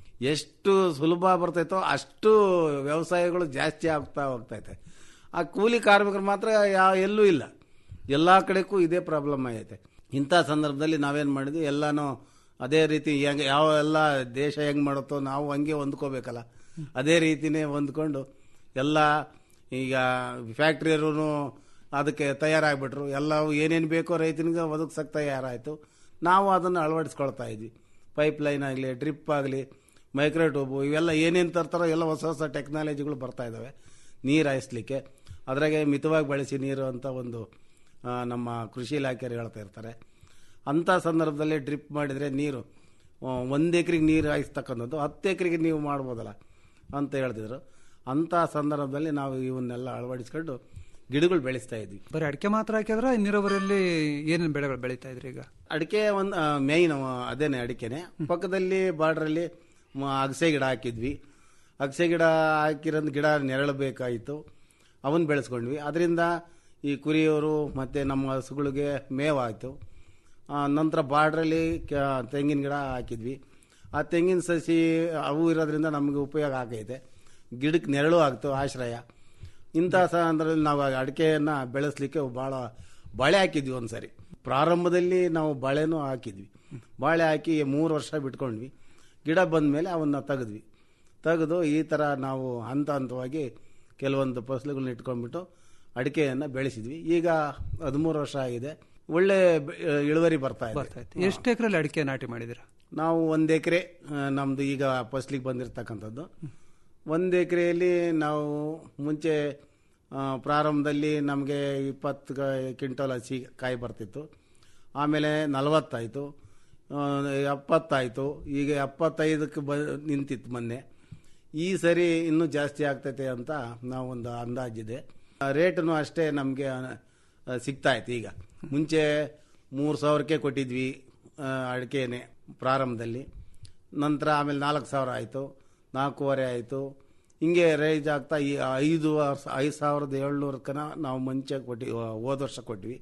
ಎಷ್ಟು ಸುಲಭ ಬರ್ತೈತೋ ಅಷ್ಟು ವ್ಯವಸಾಯಗಳು ಜಾಸ್ತಿ ಆಗ್ತಾ ಹೋಗ್ತೈತೆ ಆ ಕೂಲಿ ಕಾರ್ಮಿಕರು ಮಾತ್ರ ಯಾವ ಎಲ್ಲೂ ಇಲ್ಲ ಎಲ್ಲ ಕಡೆಗೂ ಇದೇ ಪ್ರಾಬ್ಲಮ್ ಆಗೈತೆ ಇಂಥ ಸಂದರ್ಭದಲ್ಲಿ ನಾವೇನು ಮಾಡಿದ್ವಿ ಎಲ್ಲನೂ ಅದೇ ರೀತಿ ಹೆಂಗೆ ಯಾವ ಎಲ್ಲ ದೇಶ ಹೆಂಗೆ ಮಾಡುತ್ತೋ ನಾವು ಹಂಗೆ ಹೊಂದ್ಕೋಬೇಕಲ್ಲ ಅದೇ ರೀತಿನೇ ಹೊಂದ್ಕೊಂಡು ಎಲ್ಲ ಈಗ ಫ್ಯಾಕ್ಟ್ರಿಯವರು ಅದಕ್ಕೆ ತಯಾರಾಗ್ಬಿಟ್ರು ಎಲ್ಲವೂ ಏನೇನು ಬೇಕೋ ರೈತನಿಗೆ ಒದಗಿಸಕ್ಕೆ ತಯಾರಾಯಿತು ನಾವು ಅದನ್ನು ಅಳವಡಿಸ್ಕೊಳ್ತಾ ಇದ್ವಿ ಪೈಪ್ ಲೈನ್ ಆಗಲಿ ಡ್ರಿಪ್ ಆಗಲಿ ಮೈಕ್ರೋ ಟ್ಯೂಬು ಇವೆಲ್ಲ ಏನೇನು ತರ್ತಾರೋ ಎಲ್ಲ ಹೊಸ ಹೊಸ ಟೆಕ್ನಾಲಜಿಗಳು ಬರ್ತಾ ಇದ್ದಾವೆ ನೀರು ಹಾಯಿಸ್ಲಿಕ್ಕೆ ಅದ್ರಾಗೆ ಮಿತವಾಗಿ ಬಳಸಿ ನೀರು ಅಂತ ಒಂದು ಆ, ನಮ್ಮ ಕೃಷಿ ಇಲಾಖೆಯವರು ಹೇಳ್ತಾ ಇರ್ತಾರೆ ಅಂಥ ಸಂದರ್ಭದಲ್ಲಿ ಡ್ರಿಪ್ ಮಾಡಿದರೆ ನೀರು ಆ, ಒಂದು ಎಕರೆಗೆ ನೀರು ಹಾಯಿಸ್ತಕ್ಕಂಥದ್ದು ಹತ್ತು ಎಕರೆಗೆ ನೀವು ಮಾಡ್ಬೋದಲ್ಲ ಅಂತ ಹೇಳ್ತಿದ್ರು ಅಂಥ ಸಂದರ್ಭದಲ್ಲಿ ನಾವು ಇವನ್ನೆಲ್ಲ ಅಳವಡಿಸ್ಕೊಂಡು ಗಿಡಗಳು ಬೆಳೆಸ್ತಾ ಇದ್ವಿ ಬರೀ ಅಡಿಕೆ ಮಾತ್ರ ಹಾಕಿದ್ರೆ ನೀರಾವರಿಯಲ್ಲಿ ಏನೇನು ಬೆಳೆಗಳು ಬೆಳೀತಾ ಇದ್ರಿ ಈಗ ಅಡಿಕೆ ಒಂದು ಮೇಯ್ನ್ ಅದೇನೆ ಅಡಿಕೆನೆ ಪಕ್ಕದಲ್ಲಿ ಬಾರ್ಡ್ರಲ್ಲಿ ಅಗಸೆ ಗಿಡ ಹಾಕಿದ್ವಿ ಅಗಸೆ ಗಿಡ ಹಾಕಿರೋದು ಗಿಡ ನೆರಳು ಬೇಕಾಯಿತು ಅವನ್ನ ಬೆಳೆಸ್ಕೊಂಡ್ವಿ ಅದರಿಂದ ಈ ಕುರಿಯವರು ಮತ್ತು ನಮ್ಮ ಹಸುಗಳಿಗೆ ಮೇವಾಯಿತು ನಂತರ ಬಾರ್ಡ್ರಲ್ಲಿ ತೆಂಗಿನ ಗಿಡ ಹಾಕಿದ್ವಿ ಆ ತೆಂಗಿನ ಸಸಿ ಅವು ಇರೋದ್ರಿಂದ ನಮಗೆ ಉಪಯೋಗ ಆಗೈತೆ ಗಿಡಕ್ಕೆ ನೆರಳು ಆಗ್ತು ಆಶ್ರಯ ಇಂಥ ಸಂದರ್ಭದಲ್ಲಿ ನಾವು ಅಡಿಕೆಯನ್ನು ಬೆಳೆಸಲಿಕ್ಕೆ ಭಾಳ ಬಾಳೆ ಹಾಕಿದ್ವಿ ಒಂದು ಸರಿ ಪ್ರಾರಂಭದಲ್ಲಿ ನಾವು ಬಾಳೆನೂ ಹಾಕಿದ್ವಿ ಬಾಳೆ ಹಾಕಿ ಮೂರು ವರ್ಷ ಬಿಟ್ಕೊಂಡ್ವಿ ಗಿಡ ಬಂದ ಮೇಲೆ ಅವನ್ನ ತೆಗೆದ್ವಿ ತೆಗೆದು ಈ ಥರ ನಾವು ಹಂತ ಹಂತವಾಗಿ ಕೆಲವೊಂದು ಫಸಲುಗಳನ್ನ ಇಟ್ಕೊಂಡ್ಬಿಟ್ಟು ಅಡಿಕೆಯನ್ನು ಬೆಳೆಸಿದ್ವಿ ಈಗ ಹದಿಮೂರು ವರ್ಷ ಆಗಿದೆ ಒಳ್ಳೆ ಬೆ- ಇಳುವರಿ ಬರ್ತಾ ಇದೆ ಎಷ್ಟು ಎಕರೆಲ್ಲಿ ಅಡಿಕೆ ನಾಟಿ ಮಾಡಿದಿರಾ ನಾವು ಒಂದು ಎಕರೆ ನಮ್ಮದು ಈಗ ಫಸ್ಲಿಗೆ ಬಂದಿರತಕ್ಕಂಥದ್ದು ಒಂದು ಎಕರೆಯಲ್ಲಿ ನಾವು ಮುಂಚೆ ಆ, ಪ್ರಾರಂಭದಲ್ಲಿ ನಮಗೆ ಇಪ್ಪತ್ತು ಕ್ವಿಂಟಲ್ ಹಸಿ ಕಾಯಿ ಬರ್ತಿತ್ತು ಆಮೇಲೆ ನಲವತ್ತಾಯಿತು ಎಪ್ಪತ್ತಾಯಿತು ಈಗ ಎಪ್ಪತ್ತೈದಕ್ಕೆ ಬ ನಿಂತಿತ್ತು ಮೊನ್ನೆ ಈ ಸರಿ ಇನ್ನೂ ಜಾಸ್ತಿ ಆಗ್ತೈತೆ ಅಂತ ನಾವೊಂದು ಅಂದಾಜಿದೆ ರೇಟನು ಅಷ್ಟೇ ನಮಗೆ ಸಿಗ್ತಾ ಇತ್ತು ಈಗ ಮುಂಚೆ ಮೂರು ಸಾವಿರಕ್ಕೆ ಕೊಟ್ಟಿದ್ವಿ ಆ, ಅಡಿಕೆನೆ ಪ್ರಾರಂಭದಲ್ಲಿ ನಂತರ ಆಮೇಲೆ ನಾಲ್ಕು ಸಾವಿರ ಆಯಿತು ನಾಲ್ಕೂವರೆ ಆಯಿತು ಹಿಂಗೆ ರೈಸ್ ಆಗ್ತಾ ಈ ಐದು ವರ್ಷ ಐದು ಸಾವಿರದ ಏಳ್ನೂರಕ್ಕನ ನಾವು ಮುಂಚೆ ಕೊಟ್ಟಿವಿ ಹೋದ ವರ್ಷ ಕೊಟ್ವಿ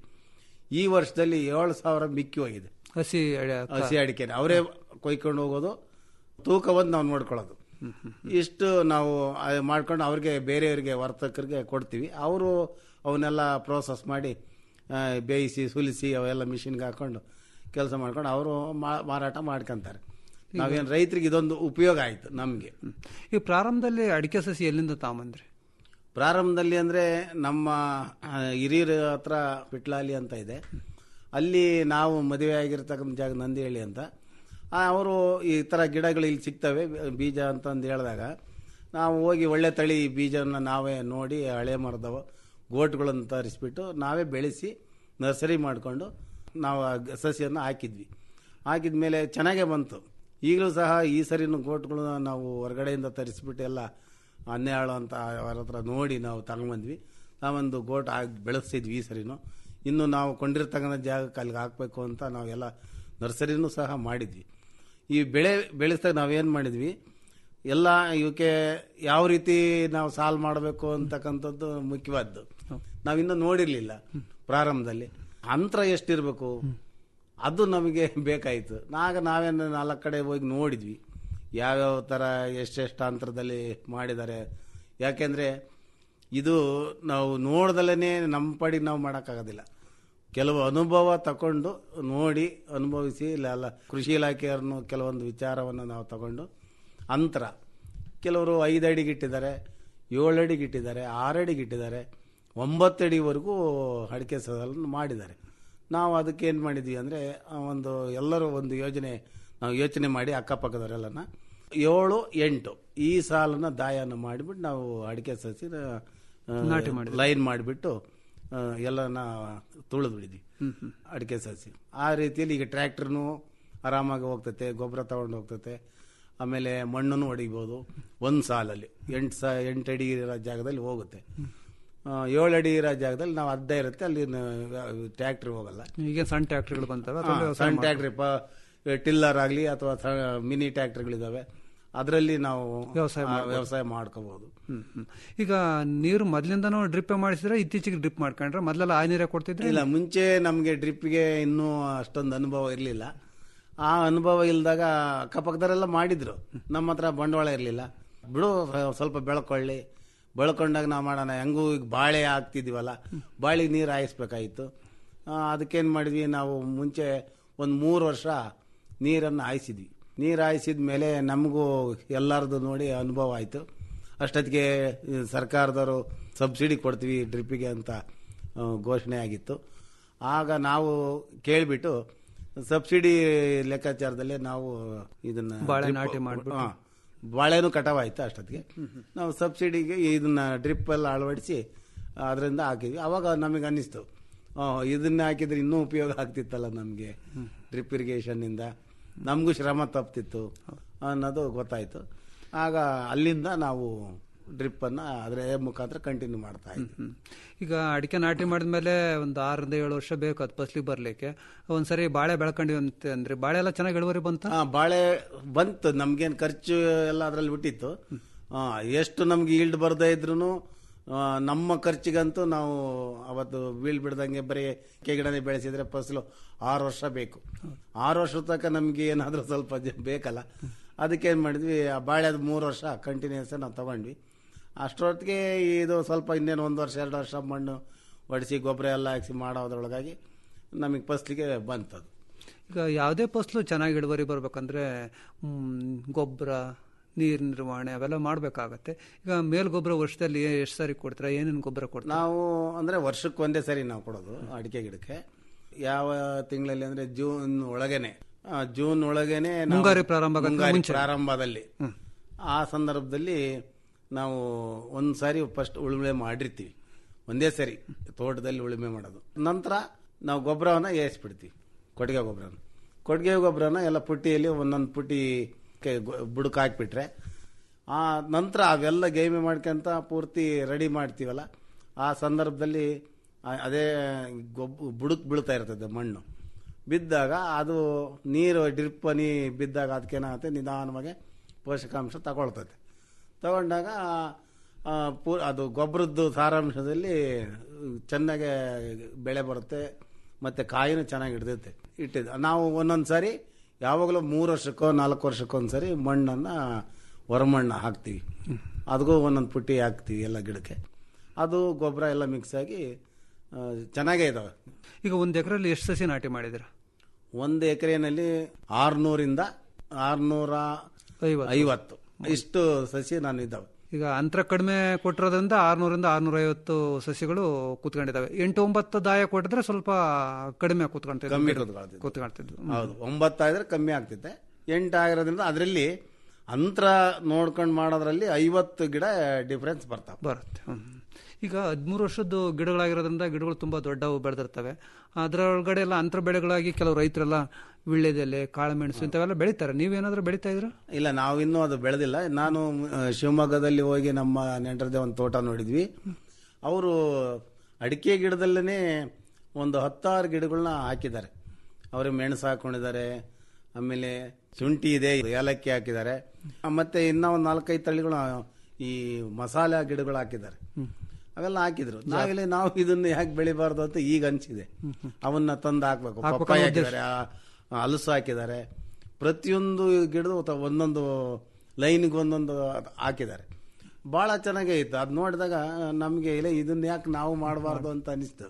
ಈ ವರ್ಷದಲ್ಲಿ ಏಳು ಸಾವಿರ ಮಿಕ್ಕಿ ಹೋಗಿದೆ ಹಸಿ ಅಡಿ- ಹಸಿ ಅಡಿಕೆನೆ ಅವರೇ ಕೊಯ್ಕೊಂಡು ಹೋಗೋದು ತೂಕ ಒಂದು ನಾವು ನೋಡ್ಕೊಳ್ಳೋದು ಇಷ್ಟು ನಾವು ಆ- ಮಾಡ್ಕೊಂಡು ಅವ್ರಿಗೆ ಬೇರೆಯವರಿಗೆ ವರ್ತಕರಿಗೆ ಕೊಡ್ತೀವಿ ಅವರು ಅವನ್ನೆಲ್ಲ ಪ್ರೋಸೆಸ್ ಮಾಡಿ ಆ, ಬೇಯಿಸಿ ಸುಲಿಸಿ ಅವೆಲ್ಲ ಮಿಷಿನ್ಗೆ ಹಾಕೊಂಡು ಕೆಲಸ ಮಾಡ್ಕೊಂಡು ಅವರು ಮಾರಾಟ ಮಾಡ್ಕೊಂತಾರೆ ನಾವೇನು ರೈತರಿಗೆ ಇದೊಂದು ಉಪಯೋಗ ಆಯ್ತು ನಮಗೆ ಈ ಪ್ರಾರಂಭದಲ್ಲಿ ಅಡಿಕೆ ಸಸಿ ಎಲ್ಲಿಂದ ತಾಂಬಂದ್ರಿ ಪ್ರಾರಂಭದಲ್ಲಿ ಅಂದರೆ ನಮ್ಮ ಆ, ಹಿರಿಯರ ಹತ್ರ ಪಿಟ್ಲಾಲಿ ಅಂತ ಇದೆ ಅಲ್ಲಿ ನಾವು ಮದುವೆ ಆಗಿರ್ತಕ್ಕಂಥ ಜಾಗ ನಂದಿಹಳ್ಳಿ ಅಂತ ಅವರು ಈ ಥರ ಗಿಡಗಳು ಇಲ್ಲಿ ಸಿಗ್ತವೆ ಬೀಜ ಅಂತಂದು ಹೇಳಿದಾಗ ನಾವು ಹೋಗಿ ಒಳ್ಳೆ ತಳಿ ಬೀಜನ ನಾವೇ ನೋಡಿ ಹಳೆ ಮರದವ ಗೋಟ್ಗಳನ್ನು ತರಿಸ್ಬಿಟ್ಟು ನಾವೇ ಬೆಳೆಸಿ ನರ್ಸರಿ ಮಾಡಿಕೊಂಡು ನಾವು ಆ ಗ- ಸಸಿಯನ್ನು ಹಾಕಿದ್ವಿ ಹಾಕಿದ ಮೇಲೆ ಚೆನ್ನಾಗೇ ಬಂತು ಈಗಲೂ ಸಹ ಈ ಸರಿನೂ ಗೋಟ್ಗಳನ್ನ ನಾವು ಹೊರಗಡೆಯಿಂದ ತರಿಸ್ಬಿಟ್ಟು ಎಲ್ಲ ಹನ್ನೆರಡು ಅಂತ ಅವರ ಹತ್ರ ನೋಡಿ ನಾವು ತಗೊಂಬಂದ್ವಿ ನಾವೊಂದು ಗೋಟ್ ಹಾಕಿ ಬೆಳೆಸ್ತಿದ್ವಿ ಈ ಸರಿನೂ ಇನ್ನು ನಾವು ಕೊಂಡಿರ್ತಕ್ಕಂಥ ಜಾಗಕ್ಕೆ ಅಲ್ಲಿಗೆ ಹಾಕಬೇಕು ಅಂತ ನಾವೆಲ್ಲ ನರ್ಸರಿನೂ ಸಹ ಮಾಡಿದ್ವಿ ಈ ಬೆಳೆ ಬೆಳೆಸಿದಾಗ ನಾವೇನು ಮಾಡಿದ್ವಿ ಎಲ್ಲ ಇವಕ್ಕೆ ಯಾವ ರೀತಿ ನಾವು ಸಾಲ್ ಮಾಡಬೇಕು ಅಂತಕ್ಕಂಥದ್ದು ಮುಖ್ಯವಾದ್ದು ನಾವಿನ್ನೂ ನೋಡಿರಲಿಲ್ಲ ಪ್ರಾರಂಭದಲ್ಲಿ ಅಂತರ ಎಷ್ಟಿರಬೇಕು ಅದು ನಮಗೆ ಬೇಕಾಯಿತು ಆಗ ನಾವೇನು ನಾಲ್ಕು ಕಡೆ ಹೋಗಿ ನೋಡಿದ್ವಿ ಯಾವ್ಯಾವ ಥರ ಎಷ್ಟೆಷ್ಟು ಅಂತರದಲ್ಲಿ ಮಾಡಿದ್ದಾರೆ ಯಾಕೆಂದರೆ ಇದು ನಾವು ನೋಡ್ದಲೇ ನಮ್ಮ ಪಾಡಿಗೆ ನಾವು ಮಾಡೋಕ್ಕಾಗೋದಿಲ್ಲ ಕೆಲವು ಅನುಭವ ತಗೊಂಡು ನೋಡಿ ಅನುಭವಿಸಿ ಇಲ್ಲ ಅಲ್ಲ ಕೃಷಿ ಇಲಾಖೆಯವ್ರನ್ನು ಕೆಲವೊಂದು ವಿಚಾರವನ್ನು ನಾವು ತಗೊಂಡು ಅಂತರ ಕೆಲವರು ಐದು ಅಡಿಗೆ ಇಟ್ಟಿದ್ದಾರೆ ಏಳು ಅಡಿಗೆ ಇಟ್ಟಿದ್ದಾರೆ ಆರು ಅಡಿಗೆ ಇಟ್ಟಿದ್ದಾರೆ ಒಂಬತ್ತು ಅಡಿವರೆಗೂ ಅಡಿಕೆ ಸದನ್ನು ಮಾಡಿದ್ದಾರೆ ನಾವು ಅದಕ್ಕೆ ಏನು ಮಾಡಿದ್ವಿ ಅಂದರೆ ಒಂದು ಎಲ್ಲರೂ ಒಂದು ಯೋಜನೆ ನಾವು ಯೋಚನೆ ಮಾಡಿ ಅಕ್ಕಪಕ್ಕದವರೆಲ್ಲನ ಏಳು ಎಂಟು ಈ ಸಾಲನ್ನ ದಾಯನ ಮಾಡಿಬಿಟ್ಟು ನಾವು ಅಡಿಕೆ ಸಸಿ ನಾಟಿ ಮಾಡಿದ್ವಿ. ಲೈನ್ ಮಾಡಿಬಿಟ್ಟು ಎಲ್ಲನ ತುಳಿದು ಬಿಡಿದ್ವಿ ಅಡಿಕೆ ಸಸಿ ಆ ರೀತಿಯಲ್ಲಿ ಈಗ ಟ್ರ್ಯಾಕ್ಟರ್ನು ಆರಾಮಾಗಿ ಹೋಗ್ತೈತೆ ಗೊಬ್ಬರ ತಗೊಂಡು ಹೋಗ್ತೈತೆ ಆಮೇಲೆ ಮಣ್ಣನ್ನು ಹೊಡಿಬೋದು ಒಂದು ಸಾಲಲ್ಲಿ ಎಂಟು ಸಾ ಎಂಟು ಅಡಿ ಇರೋ ಜಾಗದಲ್ಲಿ ಹೋಗುತ್ತೆ ಆ, ಏಳು ಅಡಿ ಇರೋ ಜಾಗದಲ್ಲಿ ನಾವು ಅರ್ಧ ಇರುತ್ತೆ ಅಲ್ಲಿ ಟ್ರ್ಯಾಕ್ಟ್ರಿ ಹೋಗಲ್ಲ ಈಗ ಸಣ್ಣ ಟ್ರ್ಯಾಕ್ಟರ್ಗಳು ಬಂತವೆ ಹಾ, ಅದ್ರಲ್ಲಿ ವ್ಯವಸಾಯ ಸಣ್ಣ ಮಾಡ್ಬೋದು. ಟ್ರ್ಯಾಕ್ಟ್ರಿ ಟಿಲ್ಲರ್ ಆಗಲಿ ಅಥವಾ ಮಿನಿ ಟ್ರ್ಯಾಕ್ಟರ್ಗಳಿದಾವೆ ಅದರಲ್ಲಿ ನಾವು ವ್ಯವಸಾಯ ಆ, ಮಾಡ್ಬೋದು. ವ್ಯವಸಾಯ ಮಾಡ್ಕೋಬಹುದು ಹ್ಮ್, ಹ್ಮ್. ಈಗ ನೀರು ಮೊದ್ಲಿಂದನೂ ಡ್ರಿಪ್ ಮಾಡಿಸಿದ್ರೆ ಇತ್ತೀಚೆಗೆ ಡ್ರಿಪ್ ಮಾಡ್ಕೊಂಡ್ರೆ ಮೊದಲೆಲ್ಲ ಆ ನೀರೇ ಕೊಡ್ತಿದ್ರೆ ಇಲ್ಲ ಮುಂಚೆ ನಮಗೆ ಡ್ರಿಪ್ಗೆ ಇನ್ನೂ ಅಷ್ಟೊಂದು ಅನುಭವ ಇರಲಿಲ್ಲ ಆ ಅನುಭವ ಇಲ್ದಾಗ ಅಕ್ಕಪಕ್ಕದವರೆಲ್ಲ ಮಾಡಿದ್ರು ನಮ್ಮ ಹತ್ರ ಬಂಡವಾಳ ಇರಲಿಲ್ಲ ಬಿಡು ಸ್ವಲ್ಪ ಬೆಳ್ಕೊಳ್ಳಿ ಬೆಳ್ಕೊಂಡಾಗ ನಾವು ಮಾಡೋಣ ಹೆಂಗೂ ಈಗ ಬಾಳೆ ಹಾಕ್ತಿದ್ವಲ್ಲ ಬಾಳಿಗೆ ನೀರು ಹಾಯಿಸ್ಬೇಕಾಯಿತು ಅದಕ್ಕೇನು ಮಾಡಿದ್ವಿ ನಾವು ಮುಂಚೆ ಒಂದು ಮೂರು ವರ್ಷ ನೀರನ್ನು ಹಾಯಿಸಿದ್ವಿ ನೀರು ಹಾಯಿಸಿದ ಮೇಲೆ ನಮಗೂ ಎಲ್ಲರದು ನೋಡಿ ಅನುಭವ ಆಯಿತು ಅಷ್ಟೊತ್ತಿಗೆ ಈ ಸರ್ಕಾರದವರು ಸಬ್ಸಿಡಿ ಕೊಡ್ತೀವಿ ಡ್ರಿಪ್ಪಿಗೆ ಅಂತ ಆ, ಘೋಷಣೆ ಆಗಿತ್ತು ಆಗ ನಾವು ಕೇಳಿಬಿಟ್ಟು ಸಬ್ಸಿಡಿ ಲೆಕ್ಕಾಚಾರದಲ್ಲೇ ನಾವು ಇದನ್ನ ಬಾಳೆ drip- ನಾಟಿ ಮಾಡ್ಬಿಟ್ಟು. ಹಾ, ಬಾಳೆನೂ ಕಟಾವಾಯ್ತು ಅಷ್ಟೊತ್ತಿಗೆ ನಾವು ಸಬ್ಸಿಡಿಗೆ ಇದನ್ನ ಡ್ರಿಪ್ ಎಲ್ಲ ಅಳವಡಿಸಿ ಅದರಿಂದ ಹಾಕಿದ್ವಿ ಅವಾಗ ನಮಗೆ ಅನ್ನಿಸ್ತು ಆ, ಇದನ್ನ ಹಾಕಿದ್ರೆ ಇನ್ನೂ ಉಪಯೋಗ ಆಗ್ತಿತ್ತಲ್ಲ ನಮಗೆ ಡ್ರಿಪ್ ಇರಿಗೇಷನ್ನಿಂದ ನಮಗೂ ಶ್ರಮ ತಪ್ತಿತ್ತು ಅನ್ನೋದು ಗೊತ್ತಾಯ್ತು ಆಗ ಅಲ್ಲಿಂದ ನಾವು ಡ್ರಿಪ್ಪನ್ನು ಅದರ ಮುಖಾಂತರ ಕಂಟಿನ್ಯೂ ಮಾಡ್ತಾ ಇದ್ವಿ ಹ್ಮ್. ಈಗ ಅಡಿಕೆ ನಾಟಿ ಮಾಡಿದ್ಮೇಲೆ ಒಂದು ಆರರಿಂದ ಏಳು ವರ್ಷ ಬೇಕು ಅದು ಫಸ್ಲಿಗೆ ಬರ್ಲಿಕ್ಕೆ ಒಂದ್ಸರಿ ಬಾಳೆ ಬೆಳ್ಕೊಂಡಿವಿ ಅಂತ ಅಂದ್ರೆ ಬಾಳೆ ಎಲ್ಲ ಚೆನ್ನಾಗಿ ಇಳುವರಿ ಬಂತ ಆ, ಬಾಳೆ ಬಂತು ನಮ್ಗೇನು ಖರ್ಚು ಎಲ್ಲ ಅದರಲ್ಲಿ ಬಿಟ್ಟಿತ್ತು ಆ, ಎಷ್ಟು ನಮ್ಗೆ ಈಲ್ಡ್ ಬರ್ದೇ ಇದ್ರು ನಮ್ಮ ಖರ್ಚಿಗಂತೂ ನಾವು ಅವತ್ತು ಬೀಳ್ ಬಿಡ್ದಂಗೆ ಬರೀ ಗಿಡನೇ ಬೆಳೆಸಿದ್ರೆ ಫಸಲು ಆರು ವರ್ಷ ಬೇಕು ಆರು ವರ್ಷದ ತನಕ ನಮ್ಗೆ ಏನಾದರೂ ಸ್ವಲ್ಪ ಜ- ಬೇಕಲ್ಲ ಅದಕ್ಕೆ ಏನು ಮಾಡಿದ್ವಿ ಆ ಬಾಳೆ ಅದು ಮೂರು ವರ್ಷ ಕಂಟಿನ್ಯೂಸ್ ನಾವು ತಗೊಂಡ್ವಿ ಅಷ್ಟೊತ್ತಿಗೆ ಇದು ಸ್ವಲ್ಪ ಇನ್ನೇನು ಒಂದು ವರ್ಷ ಎರಡು ವರ್ಷ ಮಣ್ಣು ಒಡಿಸಿ ಗೊಬ್ಬರ ಎಲ್ಲ ಹಾಕಿಸಿ ಮಾಡೋದ್ರೊಳಗಾಗಿ ನಮಗೆ ಫಸ್ಲಿಗೆ ಬಂತದು ಈಗ ಯಾವುದೇ ಫಸಲು ಚೆನ್ನಾಗಿ ಇಳುವರಿ ಬರ್ಬೇಕಂದ್ರೆ ಗೊಬ್ಬರ ನೀರು ನಿರ್ವಹಣೆ ಅವೆಲ್ಲ ಮಾಡ್ಬೇಕಾಗತ್ತೆ ಈಗ ಮೇಲ್ ಗೊಬ್ಬರ ವರ್ಷದಲ್ಲಿ ಎಷ್ಟು ಸಾರಿ ಕೊಡ್ತೀರಾ ಏನೇನು ಗೊಬ್ಬರ ಕೊಡ್ತೀರಾ ನಾವು ಅಂದ್ರೆ ವರ್ಷಕ್ಕೆ ಒಂದೇ ಸರಿ ನಾವು ಕೊಡೋದು ಅಡಿಕೆ ಗಿಡಕ್ಕೆ ಯಾವ ತಿಂಗಳಲ್ಲಿ ಅಂದ್ರೆ ಜೂನ್ ಒಳಗೇನೆ ಆ, ಜೂನ್ ಒಳಗೇನೆ ನಾವು- ಮುಂಗಾರು ಪ್ರಾರಂಭ ಆಗಕ್ಕೆ ಮುಂಗಾರು ಮುಂಚೆ. ಪ್ರಾರಂಭದಲ್ಲಿ ಆ ಸಂದರ್ಭದಲ್ಲಿ ನಾವು ಒಂದ್ ಸಾರಿ ಫಸ್ಟ್ ಉಳುಮೆ ಮಾಡಿರ್ತೀವಿ ಒಂದೇ ಸರಿ ತೋಟದಲ್ಲಿ ಉಳುಮೆ ಮಾಡೋದು ನಂತರ ನಾವು ಗೊಬ್ಬರವನ್ನ ಏರಿಸ್ಬಿಡ್ತೀವಿ ಕೊಟ್ಟಿಗೆ ಗೊಬ್ಬರನ ಕೊಟ್ಟಿಗೆ ಗೊಬ್ಬರನ ಎಲ್ಲ ಪುಟ್ಟಿಯಲ್ಲಿ ಒಂದೊಂದು ಪುಟ್ಟಿ ಕೆ- ಗೊ- ಬುಡಕ್ ಹಾಕ್ಬಿಟ್ರೆ ಆ ನಂತರ ಅವೆಲ್ಲ ಗೇಮೆ ಮಾಡ್ಕೊಂತ ಪೂರ್ತಿ ರೆಡಿ ಮಾಡ್ತೀವಲ್ಲ ಆ ಸಂದರ್ಭದಲ್ಲಿ ಆ- ಅದೇ ಗೊಬ್ಬ ಬುಡಕ್ ಬೀಳ್ತಾ ಇರ್ತದೆ ಮಣ್ಣು ಬಿದ್ದಾಗ ಅದು ನೀರು ಡ್ರಿಪ್ ಹನಿ ಬಿದ್ದಾಗ ಅದಕ್ಕೇನಾಗುತ್ತೆ ನಿಧಾನವಾಗಿ ಪೋಷಕಾಂಶ ತಗೊಳ್ತದೆ ತಗೊಂಡಾಗ ಆ, ಪೂ ಅದು ಗೊಬ್ಬರದ್ದು ಸಾರಾಂಶದಲ್ಲಿ ಚೆನ್ನಾಗಿ ಬೆಳೆ ಬರುತ್ತೆ ಮತ್ತು ಕಾಯಿನೂ ಚೆನ್ನಾಗಿ ಹಿಡ್ದೈತೆ ಇಟ್ಟಿದ್ದು ನಾವು ಒಂದೊಂದು ಸಾರಿ ಯಾವಾಗಲೂ ಮೂರು ವರ್ಷಕ್ಕೋ ನಾಲ್ಕು ವರ್ಷಕ್ಕೋ ಒಂದು ಸರಿ ಮಣ್ಣನ್ನು ಹೊರಮಣ್ಣು ಹಾಕ್ತೀವಿ ಅದಕ್ಕೂ ಒಂದೊಂದು ಪುಟ್ಟಿ ಹಾಕ್ತೀವಿ ಎಲ್ಲ ಗಿಡಕ್ಕೆ ಅದು ಗೊಬ್ಬರ ಎಲ್ಲ ಮಿಕ್ಸ್ ಆಗಿ ಆ, ಚೆನ್ನಾಗೇ ಇದಾವೆ ಈಗ ಒಂದು ಎಕರೆಯಲ್ಲಿ ಎಷ್ಟು ಸಸಿ ನಾಟಿ ಮಾಡಿದಿರ ಒಂದು ಎಕರೆನಲ್ಲಿ ಆರ್ನೂರಿಂದ ಆರ್ನೂರ ಐವತ್ತು ಇಷ್ಟು ಸಸಿ ನಾನು ಇದ್ದಾವೆ ಈಗ ಅಂತರ ಕಡಿಮೆ ಕೊಟ್ಟಿರೋದ್ರಿಂದ ಆರ್ನೂರಿಂದ ಆರ್ನೂರ ಐವತ್ತು ಸಸಿಗಳು ಕೂತ್ಕೊಂಡಿದ್ದಾವೆ ಎಂಟು ಒಂಬತ್ತು ದಾಯ ಕೊಟ್ಟಿದ್ರೆ ಸ್ವಲ್ಪ ಕಡಿಮೆ ಕೂತ್ಕೊಂತಿದ್ವು ಕಮ್ಮಿ ಗಿಡ. ಕೂತ್ಕೊಳ್ತಿದ್ವು. ಕೂತ್ಕೊಳ್ತಿದ್ವು ಹ್ಮ್. ಹೌದು ಒಂಬತ್ತಾದ್ರೆ ಕಮ್ಮಿ ಆಗ್ತಿತ್ತೆ ಎಂಟು ಆಗಿರೋದ್ರಿಂದ ಅದರಲ್ಲಿ ಅಂತರ ನೋಡ್ಕೊಂಡು ಮಾಡೋದ್ರಲ್ಲಿ ಐವತ್ತು ಗಿಡ ಡಿಫ್ರೆನ್ಸ್ ಬರ್ತಾವೆ ಬರುತ್ತೆ ಹ್ಮ್. ಈಗ ಹದಿಮೂರು ವರ್ಷದ್ದು ಗಿಡಗಳಾಗಿರೋದ್ರಿಂದ ಗಿಡಗಳು ತುಂಬಾ ದೊಡ್ಡವು ಬೆಳೆದಿರ್ತವೆ ಅದರೊಳಗಡೆ ಎಲ್ಲ ಅಂತರ ಬೆಳೆಗಳಾಗಿ ಕೆಲವು ರೈತರೆಲ್ಲ ವಿಳ್ಳೆದೆಲೆ ಕಾಳುಮೆಣಸು ಇಂಥವೆಲ್ಲ ಬೆಳಿತಾರೆ ನೀವೇನಾದ್ರೂ ಬೆಳಿತಾ ಇದ್ರ ಇಲ್ಲ ನಾವಿನ್ನೂ ಅದು ಬೆಳೆದಿಲ್ಲ ನಾನು ಆ, ಶಿವಮೊಗ್ಗದಲ್ಲಿ ಹೋಗಿ ನಮ್ಮ ನೆಂಟರದೇ ಒಂದು ತೋಟ ನೋಡಿದ್ವಿ ಅವರು ಅಡಿಕೆ ಗಿಡದಲ್ಲೇ ಒಂದು ಹತ್ತಾರು ಗಿಡಗಳನ್ನ ಹಾಕಿದ್ದಾರೆ ಅವರು ಮೆಣಸು ಹಾಕೊಂಡಿದ್ದಾರೆ ಆಮೇಲೆ ಶುಂಠಿ ಇದೆ ಏಲಕ್ಕಿ ಹಾಕಿದ್ದಾರೆ ಆ, ಮತ್ತೆ ಇನ್ನ ಒಂದು ನಾಲ್ಕೈದು ತಳಿಗಳು ಈ ಮಸಾಲೆ ಗಿಡಗಳು ಹಾಕಿದ್ದಾರೆ ಅವೆಲ್ಲ ಹಾಕಿದ್ರು ನಾವಿಲ್ಲಿ ನಾವು ಇದನ್ನ ಯಾಕೆ ಬೆಳಿಬಾರ್ದು ಅಂತ ಈಗ ಅನ್ಸಿದೆ ಅವನ್ನ ತಂದು ಹಾಕ್ಬೇಕು ಹಾಕ್ಬೇಕು ಪಪ್ಪಾಯ ಅನ್ನೋ ಉದ್ದೇಶ. ಹಾಕಿದ್ದಾರೆ ಆ, ಹಲಸು ಹಾಕಿದ್ದಾರೆ ಪ್ರತಿಯೊಂದು ಗಿಡದ ಅಥವಾ ಒಂದೊಂದು ಲೈನ್ಗೆ ಒಂದೊಂದು ಅದ್ ಹಾಕಿದ್ದಾರೆ ಭಾಳ ಚೆನ್ನಾಗೇ ಇತ್ತು ಅದು ನೋಡಿದಾಗ ನಮಗೆ ಇಲ್ಲ ಇದನ್ನ ಯಾಕೆ ನಾವು ಮಾಡಬಾರ್ದು ಅಂತ ಅನಿಸ್ತು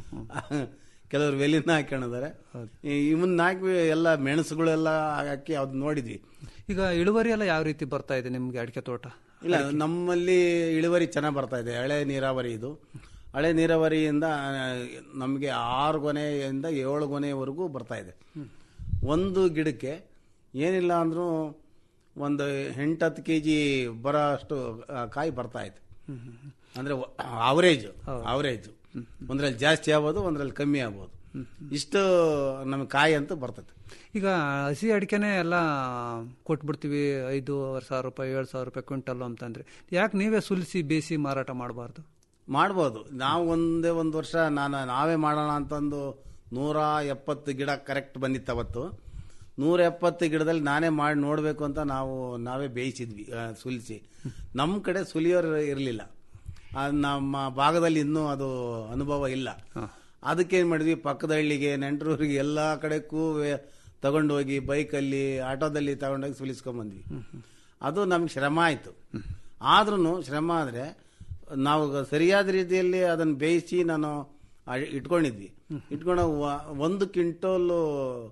ಕೆಲವರು ವೆಲಿನ ಹಾಕೊಂಡಿದ್ದಾರೆ ಇವನ್ನ ಹಾಕಿ ಎಲ್ಲ ಮೆಣಸುಗಳೆಲ್ಲ ಹಾಕಿ ಅದ್ ನೋಡಿದ್ವಿ ಈಗ ಇಳುವರಿ ಎಲ್ಲ ಯಾವ ರೀತಿ ಬರ್ತಾ ಇದೆ ನಿಮ್ಗೆ ಅಡಿಕೆ ತೋಟ ಇಲ್ಲ ನಮ್ಮಲ್ಲಿ ಇಳುವರಿ ಚೆನ್ನಾಗಿ ಬರ್ತಾ ಇದೆ ಹಳೆ ನೀರಾವರಿ ಇದು ಹಳೆ ನೀರಾವರಿಯಿಂದ ನಮಗೆ ಆರು ಗೊನೆಯಿಂದ ಏಳು ಗೊನೆಯವರೆಗೂ ಬರ್ತಾ ಇದೆ ಒಂದು ಗಿಡಕ್ಕೆ ಏನಿಲ್ಲ ಅಂದ್ರೂ ಒಂದು ಎಂಟತ್ತು ಕೆ ಜಿ ಬರೋ ಅಷ್ಟು ಆ, ಕಾಯಿ ಬರ್ತಾ ಇದೆ ಅಂದ್ರೆ ಅವರೇಜ್ ಅವರೇಜ್ ಒಂದ್ರಲ್ಲಿ ಜಾಸ್ತಿ ಆಗ್ಬೋದು ಒಂದ್ರಲ್ಲಿ ಕಮ್ಮಿ ಆಗ್ಬೋದು ಇಷ್ಟು ನಮಗೆ ಕಾಯಿ ಅಂತೂ ಬರ್ತದೆ ಈಗ ಹಸಿ ಅಡಿಕೆನೆ ಎಲ್ಲ ಕೊಟ್ಬಿಡ್ತೀವಿ ಐದೂವರೆ ಸಾವಿರ ರೂಪಾಯಿ ಏಳು ಸಾವಿರ ರೂಪಾಯಿ ಕ್ವಿಂಟಲ್ ಅಂತಂದ್ರೆ ಯಾಕೆ ನೀವೇ ಸುಲಿಸಿ ಬೇಯಿಸಿ ಮಾರಾಟ ಮಾಡಬಾರ್ದು ಮಾಡ್ಬೋದು ನಾವು ಒಂದೇ ಒಂದು ವರ್ಷ ನಾನು ನಾವೇ ಮಾಡೋಣ ಅಂತಂದು ನೂರ ಎಪ್ಪತ್ತು ಗಿಡ ಕರೆಕ್ಟ್ ಬಂದಿತ್ತು ಅವತ್ತು ನೂರ ಎಪ್ಪತ್ತು ಗಿಡದಲ್ಲಿ ನಾನೇ ಮಾಡಿ ನೋಡಬೇಕು ಅಂತ ನಾವು ನಾವೇ ಬೇಯಿಸಿದ್ವಿ ಆ, ಸುಲಿಸಿ ನಮ್ಮ ಕಡೆ ಸುಲಿಯೋರು ಇರಲಿಲ್ಲ ನಮ್ಮ ಭಾಗದಲ್ಲಿ ಇನ್ನೂ ಅದು ಅನುಭವ ಇಲ್ಲ ಅದಕ್ಕೇನು ಮಾಡಿದ್ವಿ ಪಕ್ಕದ ಹಳ್ಳಿಗೆ ನೆಂಟರೂರಿಗೆ ಎಲ್ಲ ಕಡೆಗೂ ತಗೊಂಡು ಹೋಗಿ ಬೈಕಲ್ಲಿ ಆಟೋದಲ್ಲಿ ತಗೊಂಡೋಗಿ ಸುಲಿಸ್ಕೊಂಬಂದ್ವಿ ಅದು ನಮ್ಗೆ ಶ್ರಮ ಆಯಿತು ಆದ್ರೂ ಶ್ರಮ ಆದರೆ ನಾವು ಸರಿಯಾದ ರೀತಿಯಲ್ಲಿ ಅದನ್ನು ಬೇಯಿಸಿ ನಾನು ಅ- ಇಟ್ಕೊಂಡಿದ್ವಿ ಇಟ್ಕೊಂಡು ವ- ಒಂದು ಕ್ವಿಂಟೋಲು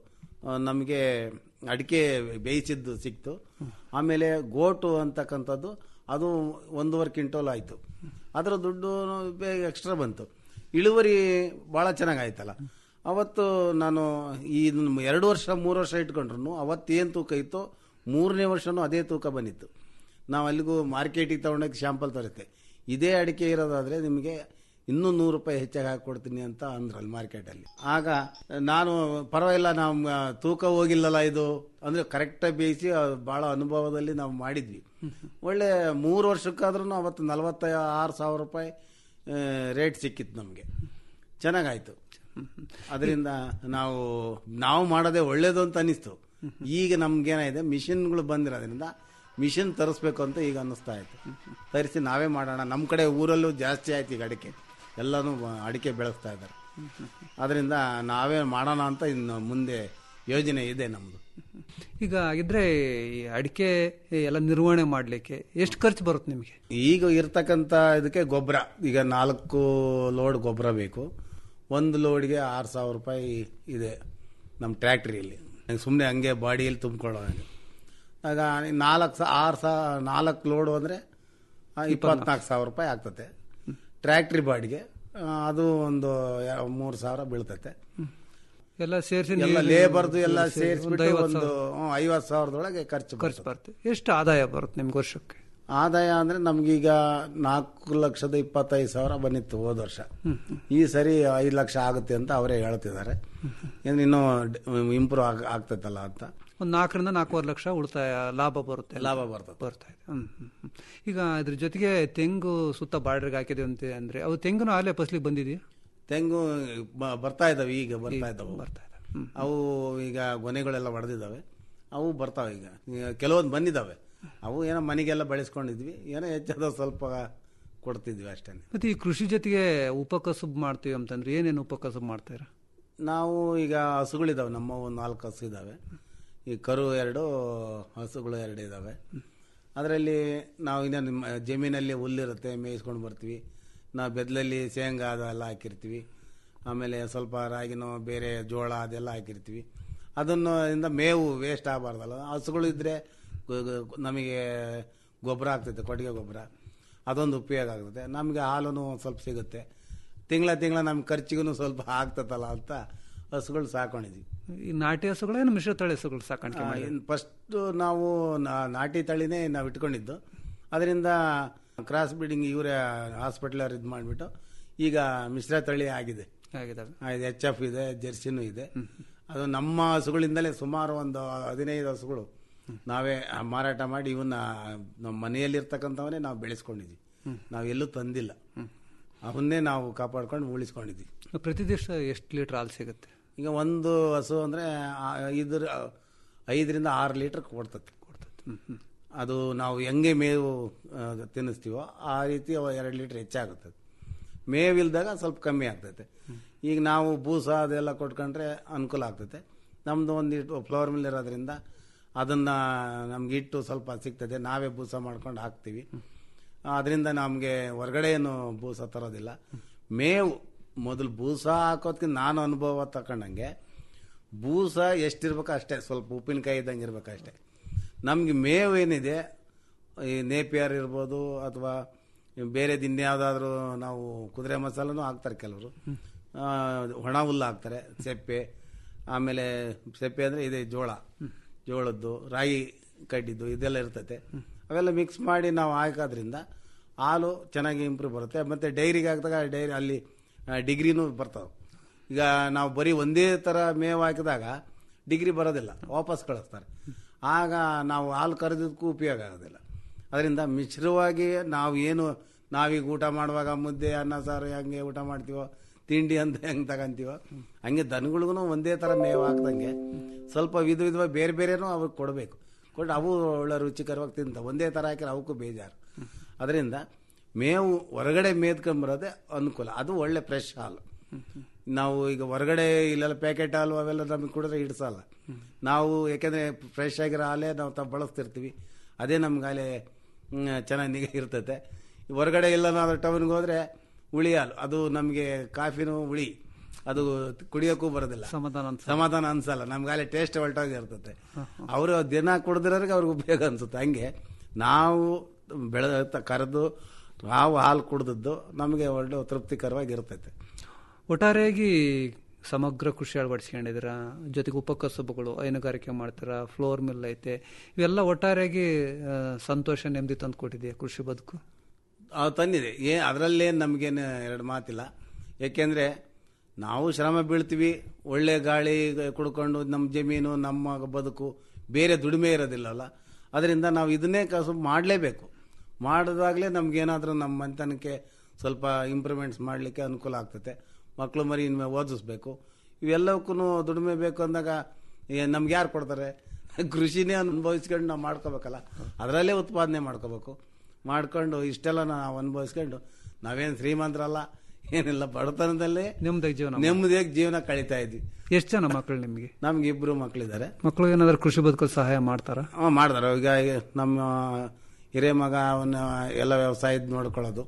ನಮಗೆ ಅಡಿಕೆ ಬೇಯಿಸಿದ್ದು ಸಿಕ್ತು ಆಮೇಲೆ ಗೋಟು ಅಂತಕ್ಕಂಥದ್ದು ಅದು ಒಂದೂವರೆ ಕ್ವಿಂಟೋಲ್ ಆಯಿತು ಅದರ ದುಡ್ಡು ಎಕ್ಸ್ಟ್ರಾ ಬಂತು ಇಳುವರಿ ಭಾಳ ಚೆನ್ನಾಗಾಯ್ತಲ್ಲ ಅವತ್ತು ನಾನು ಈ ಎರಡು ವರ್ಷ ಮೂರು ವರ್ಷ ಇಟ್ಕೊಂಡ್ರು ಅವತ್ತೇನು ತೂಕ ಇತ್ತೋ ಮೂರನೇ ವರ್ಷನೂ ಅದೇ ತೂಕ ಬಂದಿತ್ತು ನಾವು ಅಲ್ಲಿಗೂ ಮಾರ್ಕೆಟಿಗೆ ತಗೊಂಡೋಗಿ ಶಾಂಪಲ್ ತರುತ್ತೆ ಇದೇ ಅಡಿಕೆ ಇರೋದಾದ್ರೆ ನಿಮಗೆ ಇನ್ನೂ ನೂರು ರೂಪಾಯಿ ಹೆಚ್ಚಾಗಿ ಹಾಕೊಡ್ತೀನಿ ಅಂತ ಅಂದ್ರಲ್ಲಿ ಮಾರ್ಕೆಟಲ್ಲಿ ಆಗ ನಾನು ಪರವಾಗಿಲ್ಲ ನಾವು ತೂಕ ಹೋಗಿಲ್ಲಲ್ಲ ಇದು ಅಂದ್ರೆ ಕರೆಕ್ಟಾಗಿ ಬೇಯಿಸಿ ಭಾಳ ಅನುಭವದಲ್ಲಿ ನಾವು ಮಾಡಿದ್ವಿ ಒಳ್ಳೆ ಮೂರು ವರ್ಷಕ್ಕಾದ್ರೂ ಅವತ್ತು ನಲವತ್ತ ಆರು ಸಾವಿರ ರೂಪಾಯಿ ರೇಟ್ ಸಿಕ್ಕಿತ್ತು ನಮಗೆ ಚೆನ್ನಾಗಾಯ್ತು ಅದರಿಂದ ನಾವು ನಾವು ಮಾಡೋದೇ ಒಳ್ಳೇದು ಅಂತ ಅನಿಸ್ತು ಈಗ ನಮ್ಗೇನಾಗಿದೆ ಮಿಷಿನ್ಗಳು ಬಂದಿರೋದ್ರಿಂದ ಮಿಷಿನ್ ತರಿಸ್ಬೇಕು ಅಂತ ಈಗ ಅನ್ನಿಸ್ತಾ ಆಯ್ತು ತರಿಸಿ ನಾವೇ ಮಾಡೋಣ ನಮ್ಮ ಕಡೆ ಊರಲ್ಲೂ ಜಾಸ್ತಿ ಆಯ್ತು ಈಗ ಅಡಿಕೆ ಎಲ್ಲನೂ ಅಡಿಕೆ ಬೆಳೆಸ್ತಾ ಇದ್ದಾರೆ ಅದರಿಂದ ನಾವೇ ಮಾಡೋಣ ಅಂತ ಇನ್ನು ಮುಂದೆ ಯೋಜನೆ ಇದೆ ನಮ್ಮದು ಈಗ ಇದ್ರೆ ಈ ಅಡಿಕೆ ಎಲ್ಲ ನಿರ್ವಹಣೆ ಮಾಡಲಿಕ್ಕೆ ಎಷ್ಟು ಖರ್ಚು ಬರುತ್ತೆ ನಿಮಗೆ ಈಗ ಇರ್ತಕ್ಕಂಥ ಇದಕ್ಕೆ ಗೊಬ್ಬರ ಈಗ ನಾಲ್ಕು ಲೋಡ್ ಗೊಬ್ಬರ ಬೇಕು ಒಂದು ಲೋಡ್ಗೆ ಆರು ಸಾವಿರ ರೂಪಾಯಿ ಇದೆ ನಮ್ಮ ಟ್ರ್ಯಾಕ್ಟ್ರಿಯಲ್ಲಿ ಸುಮ್ಮನೆ ಹಂಗೆ ಬಾಡಿಯಲ್ಲಿ ತುಂಬಿಕೊಳ್ಳೋ ಹಾಗೆ ಆಗ ನಾಲ್ಕು ಸಾ ಆರು ಸಾ ನಾಲ್ಕು ಲೋಡು ಅಂದರೆ ಇಪ್ಪತ್ನಾಲ್ಕು ಸಾವಿರ ರೂಪಾಯಿ ಆಗ್ತತೆ ಟ್ರ್ಯಾಕ್ಟ್ರಿ ಬಾಡಿಗೆ ಆ, ಅದು ಒಂದು ಯ- ಮೂರು ಸಾವಿರ ಬೀಳ್ತತೆ ಎಲ್ಲ ಸೇರಿಸಿ ಎಲ್ಲ ಲೇಬರ್ದು ಎಲ್ಲ ಸೇರಿಸ್ಬಿಟ್ಟು ಒಂದು ಹ್ಮ್, ಐವತ್ತು ಸಾವಿರದೊಳಗೆ ಖರ್ಚು ಖರ್ಚು ಬರುತ್ತೆ ಎಷ್ಟು ಆದಾಯ ಬರುತ್ತೆ ನಿಮ್ಗೆ ವರ್ಷಕ್ಕೆ ಆದಾಯ ಅಂದ್ರೆ ನಮ್ಗೀಗ ನಾಲ್ಕು ಲಕ್ಷದ ಇಪ್ಪತ್ತೈದು ಸಾವಿರ ಬಂದಿತ್ತು ಹೋದ ವರ್ಷ ಈ ಸರಿ ಐದು ಲಕ್ಷ ಆಗುತ್ತೆ ಅಂತ ಅವರೇ ಹೇಳ್ತಿದ್ದಾರೆ ಏನ್ ಇನ್ನೂ ಇಂಪ್ರೂವ್ ಆಗ ಆಗ್ತೈತಲ್ಲ ಅಂತ ಒಂದು ನಾಲ್ಕರಿಂದ ನಾಲ್ಕೂವರೆ ಲಕ್ಷ ಉಳಿತಾಯ ಲಾಭ ಬರುತ್ತೆ ಲಾಭ ಬರ್ತದೆ ಬರ್ತಾ ಇದೆ ಹ್ಮ್, ಹ್ಮ್, ಹ್ಮ್. ಈಗ ಇದ್ರ ಜೊತೆಗೆ ತೆಂಗು ಸುತ್ತ ಬಾರ್ಡರ್ಗೆ ಹಾಕಿದೆ ಅಂತ ಅಂದ್ರೆ ಅವು ತೆಂಗುನು ಆಲೆ ಫಸಲಿಗೆ ಬಂದಿದೆಯಾ ತೆಂಗು ಬ- ಬರ್ತಾ ಇದಾವೆ ಈಗ ಬರ್ತಾ ಇದಾವೆ ಬರ್ತಾ ಅವು ಈಗ ಗೊನೆಗಳೆಲ್ಲ ಹೊಡೆದಿದ್ದಾವೆ ಅವು ಬರ್ತಾವೆ ಈಗ ಈಗ ಕೆಲವೊಂದು ಬಂದಿದ್ದಾವೆ ಅವು ಏನೋ ಮನೆಗೆಲ್ಲ ಬಳಸ್ಕೊಂಡಿದ್ವಿ ಏನೋ ಹೆಚ್ಚದ ಸ್ವಲ್ಪ ಕೊಡ್ತಿದ್ವಿ ಅಷ್ಟೇ ಮತ್ತೆ ಈ ಕೃಷಿ ಜೊತೆಗೆ ಉಪಕಸಬು ಮಾಡ್ತೀವಿ ಅಂತಂದ್ರೆ ಏನೇನು ಉಪಕಸಬು ಮಾಡ್ತೀರಾ ನಾವು ಈಗ ಹಸುಗಳಿದಾವೆ ನಮ್ಮ ಒಂದು ನಾಲ್ಕು ಹಸು ಇದ್ದಾವೆ ಈ ಕರು ಎರಡು ಹಸುಗಳು ಎರಡು ಇದ್ದಾವೆ ಅದರಲ್ಲಿ ನಾವು ಇನ್ನೂ ನಿಮ್ಮ ಜಮೀನಲ್ಲಿ ಹುಲ್ಲಿರುತ್ತೆ ಮೇಯಿಸ್ಕೊಂಡು ಬರ್ತೀವಿ ನಾವು ಬೆದ್ಲಲ್ಲಿ ಶೇಂಗಾ ಅದೆಲ್ಲ ಹಾಕಿರ್ತೀವಿ ಆಮೇಲೆ ಸ್ವಲ್ಪ ರಾಗಿನೋ ಬೇರೆ ಜೋಳ ಅದೆಲ್ಲ ಹಾಕಿರ್ತೀವಿ ಅದನ್ನು ಇಂದ ಮೇವು ವೇಸ್ಟ್ ಆಗಬಾರ್ದಲ್ಲ ಹಸುಗಳು ಇದ್ದರೆ ನಮಗೆ ಗೊಬ್ಬರ ಆಗ್ತೈತೆ ಕೊಟ್ಟಿಗೆ ಗೊಬ್ಬರ ಅದೊಂದು ಉಪಯೋಗ ಆಗ್ತದೆ ನಮಗೆ ಹಾಲು ಒಂದು ಸ್ವಲ್ಪ ಸಿಗುತ್ತೆ ತಿಂಗಳ ತಿಂಗಳ ನಮ್ಮ ಖರ್ಚಿಗೂ ಸ್ವಲ್ಪ ಆಗ್ತದಲ್ಲ ಅಂತ ಹಸುಗಳು ಸಾಕೊಂಡಿದ್ವಿ ಈ ನಾಟಿ ಹಸುಗಳೇನು ಮಿಶ್ರ ತಳಿ ಹಸುಗಳು ಸಾಕಾಣಿಕೆ ಮಾಡಿ ಫಸ್ಟ್ ನಾವು ನಾ- ನಾಟಿ ತಳಿನೇ ನಾವು ಇಟ್ಕೊಂಡಿದ್ದು ಅದರಿಂದ ಕ್ರಾಸ್ ಬ್ರೀಡಿಂಗ್ ಇವರೇ ಹಾಸ್ಪಿಟಲ್ ಅವ್ರು ಇದು ಮಾಡಿಬಿಟ್ಟು ಈಗ ಮಿಶ್ರ ತಳಿ ಆಗಿದೆ ಆಗಿದಾವೆ ಎಚ್ ಎಫ್ ಇದೆ ಜೆರ್ಸಿನೂ ಇದೆ ಅದು ನಮ್ಮ ಹಸುಗಳಿಂದಲೇ ಸುಮಾರು ಒಂದು ಹದಿನೈದು ಹಸುಗಳು ನಾವೇ ಮಾರಾಟ ಮಾಡಿ ಇವನ್ನ ನಮ್ಮ ಮನೆಯಲ್ಲಿರ್ತಕ್ಕಂಥವನ್ನೇ ನಾವು ಬೆಳೆಸ್ಕೊಂಡಿದ್ವಿ ನಾವು ಎಲ್ಲೂ ತಂದಿಲ್ಲ ಅವನ್ನೇ ನಾವು ಕಾಪಾಡ್ಕೊಂಡು ಉಳಿಸ್ಕೊಂಡಿದ್ವಿ ಪ್ರತಿ ದಿವಸ ಎಷ್ಟು ಲೀಟರ್ ಹಾಲು ಸಿಗುತ್ತೆ ಈಗ ಒಂದು ಹಸು ಅಂದರೆ ಐದರ ಐದರಿಂದ ಆರು ಲೀಟರ್ ಕೊಡ್ತದೆ ಅದು ನಾವು ಹೆಂಗೆ ಮೇವು ಆ, ತಿನ್ನಿಸ್ತೀವೋ ಆ ರೀತಿ ಅವ ಎರಡು ಲೀಟರ್ ಹೆಚ್ಚಾಗುತ್ತದೆ ಮೇವಿಲ್ದಾಗ ಸ್ವಲ್ಪ ಕಮ್ಮಿ ಆಗ್ತೈತೆ ಈಗ ನಾವು ಬೂಸ ಅದೆಲ್ಲ ಕೊಟ್ಕೊಂಡ್ರೆ ಅನುಕೂಲ ಆಗ್ತೈತೆ ನಮ್ಮದು ಒಂದಿಟ್ಟು ಫ್ಲವರ್ ಮಿಲ್ ಇರೋದ್ರಿಂದ ಅದನ್ನು ನಮ್ಗೆ ಇಟ್ಟು ಸ್ವಲ್ಪ ಸಿಗ್ತದೆ ನಾವೇ ಬೂಸ ಮಾಡ್ಕೊಂಡು ಹಾಕ್ತೀವಿ ಅದರಿಂದ ನಮಗೆ ಹೊರಗಡೆ ಏನು ಬೂಸ ತರೋದಿಲ್ಲ ಮೇವು ಮೊದಲು ಬೂಸ ಹಾಕೋದಕ್ಕೆ ನಾನು ಅನುಭವ ತಗೊಂಡಂಗೆ ಬೂಸ ಎಷ್ಟಿರ್ಬೇಕು ಅಷ್ಟೇ ಸ್ವಲ್ಪ ಉಪ್ಪಿನಕಾಯಿ ಇದ್ದಂಗೆ ಇರ್ಬೇಕು ಅಷ್ಟೇ ನಮಗೆ ಮೇವು ಏನಿದೆ ಈ ನೇಪಿಯರ್ ಇರ್ಬೋದು ಅಥವಾ ಬೇರೆದು ಇನ್ಯಾವುದಾದ್ರೂ ನಾವು ಕುದುರೆ ಮಸಾಲನೂ ಹಾಕ್ತಾರೆ ಕೆಲವರು ಆ, ಒಣ ಹುಲ್ಲು ಹಾಕ್ತಾರೆ ಸೆಪ್ಪೆ ಆಮೇಲೆ ಸೆಪ್ಪೆ ಅಂದರೆ ಇದೆ ಜೋಳ ಜೋಳದ್ದು ರಾಗಿ ಕಡ್ಡಿದ್ದು ಇದೆಲ್ಲ ಇರ್ತೈತೆ ಅವೆಲ್ಲ ಮಿಕ್ಸ್ ಮಾಡಿ ನಾವು ಹಾಕೋದ್ರಿಂದ ಹಾಲು ಚೆನ್ನಾಗಿ ಇಂಪ್ರೂವ್ ಬರುತ್ತೆ ಮತ್ತು ಡೈರಿಗೆ ಹಾಕಿದಾಗ ಡೈರಿ ಅಲ್ಲಿ ಆ, ಡಿಗ್ರಿನೂ ಬರ್ತಾವೆ ಈಗ ನಾವು ಬರೀ ಒಂದೇ ಥರ ಮೇವು ಹಾಕಿದಾಗ ಡಿಗ್ರಿ ಬರೋದಿಲ್ಲ ವಾಪಸ್ ಕಳಿಸ್ತಾರೆ ಆಗ ನಾವು ಹಾಲು ಕರೆದಿದ್ದಕ್ಕೂ ಉಪಯೋಗ ಆಗೋದಿಲ್ಲ ಅದರಿಂದ ಮಿಶ್ರವಾಗಿ ನಾವು ಏನು ನಾವೀಗ ಊಟ ಮಾಡುವಾಗ ಮುದ್ದೆ ಅನ್ನ ಸಾರು ಹೆಂಗೆ ಊಟ ಮಾಡ್ತೀವೋ ತಿಂಡಿ ಅಂತ ಹೆಂಗೆ ತಗೊಂತೀವೋ ಹಂಗೆ ದನಗಳಿಗೂ ಒಂದೇ ಥರ ಮೇವು ಹಾಕ್ದಂಗೆ ಸ್ವಲ್ಪ ವಿಧ ವಿಧವಾಗಿ ಬೇರೆ ಬೇರೆನೂ ಅವ್ರಿಗೆ ಕೊಡಬೇಕು ಕೊಟ್ಟು ಅವು ಒಳ್ಳೆ ರುಚಿಕರವಾಗಿ ತಿಂತ ಒಂದೇ ಥರ ಹಾಕಿದ್ರೆ ಅವಕ್ಕೂ ಬೇಜಾರು ಅದರಿಂದ ಮೇವು ಹೊರಗಡೆ ಮೇದ್ಕೊಂಬರೋದೇ ಅನುಕೂಲ ಅದು ಒಳ್ಳೆ ಫ್ರೆಶ್ ಹಾಲು ನಾವು ಈಗ ಹೊರಗಡೆ ಇಲ್ಲೆಲ್ಲ ಪ್ಯಾಕೆಟ್ ಹಾಲು ಅವೆಲ್ಲ ನಮಗೆ ಕುಡಿದ್ರೆ ಹಿಡ್ಸಲ್ಲ ನಾವು ಯಾಕೆಂದರೆ ಫ್ರೆಶ್ ಆಗಿರೋ ಹಾಲೇ ನಾವು ತ ಬಳಸ್ತಿರ್ತೀವಿ ಅದೇ ನಮ್ಗೆ ಹಾಲೆ ಹ್ಮ್, ಚೆನ್ನಾಗಿ ನಿಗ ಇರ್ತೈತೆ ಹೊರಗಡೆ ಎಲ್ಲ ನಾವು ಟೌನ್ಗೆ ಹೋದರೆ ಹುಳಿ ಹಾಲು ಅದು ನಮಗೆ ಕಾಫಿನೂ ಹುಳಿ ಅದು ಕುಡಿಯೋಕ್ಕೂ ಬರೋದಿಲ್ಲ ಸಮಾಧಾನ ಸಮಾಧಾನ ಅನ್ಸಲ್ಲ ನಮ್ಗೆ ಅಲ್ಲಿ ಟೇಸ್ಟ್ ಹೊಲ್ಟಾಗಿ ಇರ್ತದೆ ಅವರು ದಿನ ಕುಡಿದಿರೋರಿಗೆ ಅವ್ರಿಗೆ ಉಪಯೋಗ ಅನ್ಸುತ್ತೆ ಹಂಗೆ ನಾವು ಬೆಳೆ ಕರೆದು ನಾವು ಹಾಲು ಕುಡ್ದದ್ದು ನಮಗೆ ಒಳ್ಳೆ ತೃಪ್ತಿಕರವಾಗಿ ಇರ್ತೈತೆ ಒಟ್ಟಾರೆಯಾಗಿ ಸಮಗ್ರ ಕೃಷಿ ಅಳವಡಿಸ್ಕೊಂಡಿದ್ದೀರಾ ಜೊತೆಗೆ ಉಪಕಸಬುಗಳು ಹೈನುಗಾರಿಕೆ ಮಾಡ್ತೀರಾ ಫ್ಲೋರ್ ಮಿಲ್ ಐತೆ ಇವೆಲ್ಲ ಒಟ್ಟಾರೆಯಾಗಿ ಆ, ಸಂತೋಷ ನೆಮ್ಮದಿ ತಂದು ಕೊಟ್ಟಿದೆಯಾ ಕೃಷಿ ಬದುಕು ಅವು ತಂದಿದೆ ಏ ಅದರಲ್ಲೇನು ನಮಗೇನು ಎರಡು ಮಾತಿಲ್ಲ ಏಕೆಂದರೆ ನಾವು ಶ್ರಮ ಬೀಳ್ತೀವಿ ಒಳ್ಳೆ ಗಾಳಿ ಕುಡ್ಕೊಂಡು ನಮ್ಮ ಜಮೀನು ನಮ್ಮ ಬದುಕು ಬೇರೆ ದುಡಿಮೆ ಇರೋದಿಲ್ಲಲ್ಲ ಅದರಿಂದ ನಾವು ಇದನ್ನೇ ಕಸಬು ಮಾಡಲೇಬೇಕು ಮಾಡಿದಾಗಲೇ ನಮಗೇನಾದರೂ ನಮ್ಮ ಮನೆತನಕ್ಕೆ ಸ್ವಲ್ಪ ಇಂಪ್ರೂವ್ಮೆಂಟ್ಸ್ ಮಾಡಲಿಕ್ಕೆ ಅನುಕೂಲ ಆಗ್ತೈತೆ ಮಕ್ಕಳು ಮರಿ ಇನ್ಮೆ ಓದಿಸ್ಬೇಕು ಇವೆಲ್ಲಕ್ಕೂ ದುಡಿಮೆ ಬೇಕು ಅಂದಾಗ ನಮ್ಗೆ ಯಾರು ಕೊಡ್ತಾರೆ ಕೃಷಿನೇ ಅನುಭವಿಸ್ಕೊಂಡು ನಾವು ಮಾಡ್ಕೋಬೇಕಲ್ಲ ಅದರಲ್ಲೇ ಉತ್ಪಾದನೆ ಮಾಡ್ಕೋಬೇಕು ಮಾಡ್ಕೊಂಡು ಇಷ್ಟೆಲ್ಲ ನಾವು ಅನುಭವಿಸ್ಕೊಂಡು ನಾವೇನು ಶ್ರೀಮಂತರಲ್ಲ ಏನಿಲ್ಲ ಬಡತನದಲ್ಲೇ ನೆಮ್ಮದಿ ಜೀವನ ನೆಮ್ಮದಿಯಾಗಿ ಜೀವನ ಕಳೀತಾ ಇದ್ವಿ ಎಷ್ಟು ಜನ ಮಕ್ಕಳು ನಿಮಗೆ ನಮ್ಗೆ ಇಬ್ರು ಮಕ್ಕಳಿದ್ದಾರೆ ಮಕ್ಕಳು ಏನಾದ್ರು ಕೃಷಿ ಬದುಕಲ್ಲಿ ಸಹಾಯ ಮಾಡ್ತಾರಾ ಹಾಂ ಮಾಡ್ತಾರೆ ಈಗ ನಮ್ಮ ಹಿರಿಯ ಮಗ ಅವನ ಎಲ್ಲ ವ್ಯವಸಾಯದ ನೋಡ್ಕೊಳ್ಳೋದು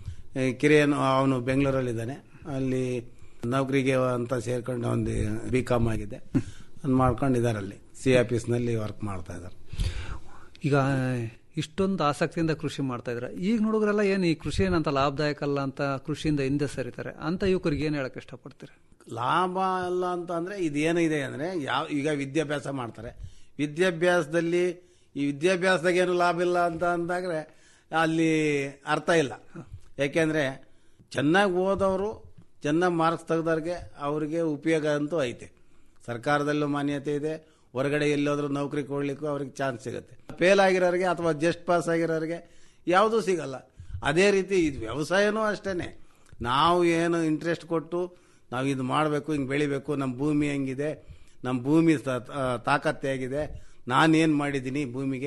ಈ ಕಿರಿಯನು ಅವನು ಬೆಂಗಳೂರಲ್ಲಿದ್ದಾನೆ ಅಲ್ಲಿ ನೌಕರಿಗೆ ಅಂತ ಸೇರ್ಕೊಂಡು ಒಂದು ಬಿ ಕಾಮ್ ಆಗಿದೆ ಅದು ಮಾಡ್ಕೊಂಡಿದ್ದಾರೆ ಅಲ್ಲಿ ಸಿ ಆಫೀಸ್ನಲ್ಲಿ ವರ್ಕ್ ಮಾಡ್ತಾ ಇದ್ದಾರೆ ಈಗ ಇಷ್ಟೊಂದು ಆಸಕ್ತಿಯಿಂದ ಕೃಷಿ ಮಾಡ್ತಾ ಇದ್ರ ಈಗ ನೋಡಿದ್ರೆಲ್ಲ ಏನು ಈ ಕೃಷಿ ಏನಂತ ಲಾಭದಾಯಕ ಅಲ್ಲ ಅಂತ ಕೃಷಿಯಿಂದ ಹಿಂದೆ ಸರಿತಾರೆ ಅಂತ ಯುವಕರಿಗೆ ಏನು ಹೇಳಕ್ ಇಷ್ಟಪಡ್ತೀರಿ ಲಾಭ ಅಲ್ಲ ಅಂತ ಅಂದರೆ ಇದೇನಿದೆ ಅಂದರೆ ಯಾವ ಈಗ ವಿದ್ಯಾಭ್ಯಾಸ ಮಾಡ್ತಾರೆ ವಿದ್ಯಾಭ್ಯಾಸದಲ್ಲಿ ಈ ವಿದ್ಯಾಭ್ಯಾಸದಾಗ ಏನು ಲಾಭ ಇಲ್ಲ ಅಂತ ಅಂದಾಗ್ರೆ ಅಲ್ಲಿ ಅರ್ಥ ಇಲ್ಲ ಯಾಕೆಂದರೆ ಚೆನ್ನಾಗಿ ಓದೋರು ಚೆನ್ನಾಗಿ ಮಾರ್ಕ್ಸ್ ತೆಗೆದವ್ರಿಗೆ ಅವರಿಗೆ ಉಪಯೋಗ ಅಂತೂ ಐತೆ ಸರ್ಕಾರದಲ್ಲೂ ಮಾನ್ಯತೆ ಇದೆ ಹೊರಗಡೆ ಎಲ್ಲೋದ್ರೂ ನೌಕರಿ ಕೊಡ್ಲಿಕ್ಕೂ ಅವ್ರಿಗೆ ಚಾನ್ಸ್ ಸಿಗುತ್ತೆ ಫೇಲ್ ಆಗಿರೋರಿಗೆ ಅಥವಾ ಜಸ್ಟ್ ಪಾಸ್ ಆಗಿರೋರಿಗೆ ಯಾವುದೂ ಸಿಗಲ್ಲ ಅದೇ ರೀತಿ ಇದು ವ್ಯವಸಾಯನೂ ಅಷ್ಟೇ ನಾವು ಏನು ಇಂಟ್ರೆಸ್ಟ್ ಕೊಟ್ಟು ನಾವು ಇದು ಮಾಡಬೇಕು ಹಿಂಗೆ ಬೆಳಿಬೇಕು ನಮ್ಮ ಭೂಮಿ ಹೆಂಗಿದೆ ನಮ್ಮ ಭೂಮಿ ತ- ಆ, ತಾಕತ್ತೆ ಹೇಗಿದೆ ನಾನೇನು ಮಾಡಿದ್ದೀನಿ ಭೂಮಿಗೆ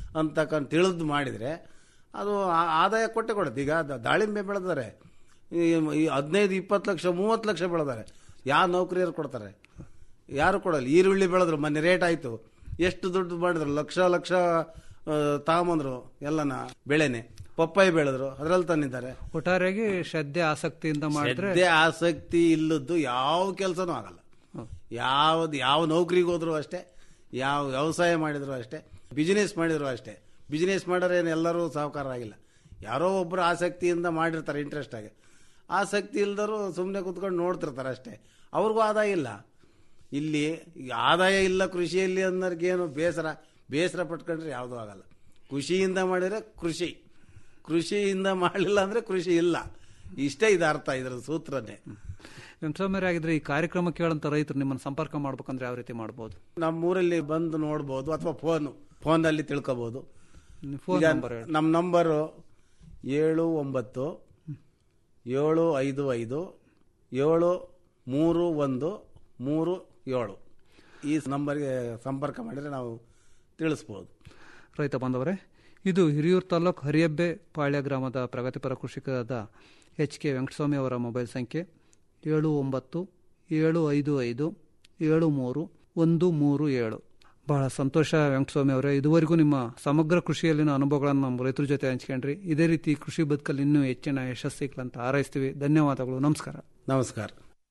ಅಂತಕ್ಕಂಥ ತಿಳಿದು ಮಾಡಿದರೆ ಅದು ಆ- ಆದಾಯ ಕೊಟ್ಟೆ ಕೊಡುತ್ತೆ ಈಗ ದ- ದಾಳಿಂಬೆ ಬೆಳೆದಾರೆ ಈ ಈ ಹದಿನೈದು ಇಪ್ಪತ್ತು ಲಕ್ಷ ಮೂವತ್ತು ಲಕ್ಷ ಬೆಳೆದಾರೆ ಯಾವ ನೌಕರಿಯರು ಕೊಡ್ತಾರೆ ಯಾರು ಕೊಡಲ್ಲ ಈರುಳ್ಳಿ ಬೆಳೆದ್ರು ಮೊನ್ನೆ ರೇಟ್ ಆಯಿತು ಎಷ್ಟು ದುಡ್ಡು ಮಾಡಿದ್ರು ಲಕ್ಷ ಲಕ್ಷ ಆ, ತಗೊಂಬಂದ್ರು ಎಲ್ಲನ ಬೆಳೆನೆ ಪಪ್ಪಾಯಿ ಬೆಳೆದ್ರು ಅದ್ರಲ್ಲಿ ತಂದಿದ್ದಾರೆ ಒಟ್ಟಾರೆಯಾಗಿ ಶ್ರದ್ಧೆ ಆಸಕ್ತಿಯಿಂದ ಮಾಡಿದ್ರೆ ಶ್ರದ್ಧೆ ಆಸಕ್ತಿ ಇಲ್ಲದ್ದು ಯಾವ ಕೆಲಸನೂ ಆಗಲ್ಲ ಯಾವ್ದು ಯಾವ ನೌಕರಿಗೆ ಹೋದ್ರು ಅಷ್ಟೇ ಯಾವ ವ್ಯವಸಾಯ ಮಾಡಿದ್ರು ಅಷ್ಟೇ ಬಿಸಿನೆಸ್ ಮಾಡಿದ್ರು ಅಷ್ಟೇ ಬಿಸಿನೆಸ್ ಮಾಡೋರು ಏನು ಎಲ್ಲರೂ ಸಾಹುಕಾರರಾಗಿಲ್ಲ ಯಾರೋ ಒಬ್ಬರು ಆಸಕ್ತಿಯಿಂದ ಮಾಡಿರ್ತಾರೆ ಇಂಟ್ರೆಸ್ಟ್ ಆಗಿ ಆಸಕ್ತಿ ಇಲ್ದರು ಸುಮ್ಮನೆ ಕೂತ್ಕೊಂಡು ನೋಡ್ತಿರ್ತಾರೆ ಅಷ್ಟೇ ಅವ್ರಿಗೂ ಆದಾಯ ಇಲ್ಲ ಇಲ್ಲಿ ಈಗ ಆದಾಯ ಇಲ್ಲ ಕೃಷಿಯಲ್ಲಿ ಅನ್ನೋರ್ಗೇನು ಬೇಸರ ಬೇಸರ ಪಟ್ಕೊಂಡ್ರೆ ಯಾವುದೂ ಆಗಲ್ಲ ಖುಷಿಯಿಂದ ಮಾಡಿದರೆ ಕೃಷಿ ಕೃಷಿಯಿಂದ ಮಾಡಲಿಲ್ಲ ಅಂದರೆ ಕೃಷಿ ಇಲ್ಲ ಇಷ್ಟೇ ಇದು ಅರ್ಥ ಇದರ ಸೂತ್ರನೇ ವೆಂಕಟಸ್ವಾಮಿ ಆಗಿದ್ರೆ ಈ ಕಾರ್ಯಕ್ರಮ ಕೇಳಂತ ರೈತರು ನಿಮ್ಮನ್ನು ಸಂಪರ್ಕ ಮಾಡ್ಬೇಕಂದ್ರೆ ಯಾವ ರೀತಿ ಮಾಡ್ಬೋದು ನಮ್ಮೂರಲ್ಲಿ ಬಂದು ನೋಡ್ಬೋದು ಅಥವಾ ಫೋನು ಫೋನಲ್ಲಿ ತಿಳ್ಕೊಬೋದು ಫೋನ್ ಈಗ ನಂಬರ್ ಹೇಳಿ ನಮ್ಮ ನಂಬರು ಏಳು ಒಂಬತ್ತು ಏಳು ಐದು ಐದು ಏಳು ಮೂರು ಒಂದು ಮೂರು ಏಳು ಈ ನಂಬರ್ಗೆ ಸಂಪರ್ಕ ಮಾಡಿದರೆ ನಾವು ತಿಳಿಸ್ಬೋದು ರೈತ ಬಾಂಧವರೇ ಇದು ಹಿರಿಯೂರು ತಾಲೂಕು ಹರಿಯಬ್ಬೆ ಪಾಳ್ಯ ಗ್ರಾಮದ ಪ್ರಗತಿಪರ ಕೃಷಿಕರಾದ ಎಚ್ ಕೆ ವೆಂಕಟಸ್ವಾಮಿ ಅವರ ಮೊಬೈಲ್ ಸಂಖ್ಯೆ ಏಳು ಒಂಬತ್ತು ಏಳು ಐದು ಐದು ಏಳು ಮೂರು ಒಂದು ಮೂರು ಏಳು ಬಹಳ ಸಂತೋಷ ವೆಂಕಟಸ್ವಾಮಿ ಅವರೇ ಇದುವರೆಗೂ ನಿಮ್ಮ ಸಮಗ್ರ ಕೃಷಿಯಲ್ಲಿನ ಅನುಭವಗಳನ್ನು ನಮ್ಮ ರೈತರ ಜೊತೆ ಹಂಚ್ಕೊಂಡ್ರಿ ಇದೇ ರೀತಿ ಕೃಷಿ ಬದುಕಲ್ಲಿ ಇನ್ನೂ ಹೆಚ್ಚಿನ ಯಶಸ್ಸಿಗಳಂತ ಹಾರೈಸ್ತೀವಿ ಧನ್ಯವಾದಗಳು ನಮಸ್ಕಾರ ನಮಸ್ಕಾರ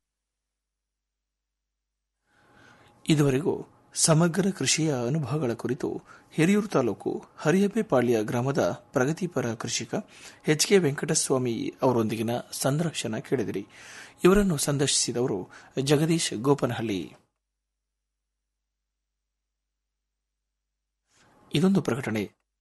ಇದುವರೆಗೂ ಸಮಗ್ರ ಕೃಷಿಯ ಅನುಭವಗಳ ಕುರಿತು ಹಿರಿಯೂರು ತಾಲೂಕು ಹರಿಯಬ್ಬೆಪಾಳ್ಯ ಗ್ರಾಮದ ಪ್ರಗತಿಪರ ಕೃಷಿಕ ಎಚ್ ಕೆ ವೆಂಕಟಸ್ವಾಮಿ ಅವರೊಂದಿಗಿನ ಸಂದರ್ಶನ ಕೇಳಿದಿರಿ ಇವರನ್ನು ಸಂದರ್ಶಿಸಿದವರು ಜಗದೀಶ್ ಗೋಪನಹಳ್ಳಿ ಇದೊಂದು ಪ್ರಕಟಣೆ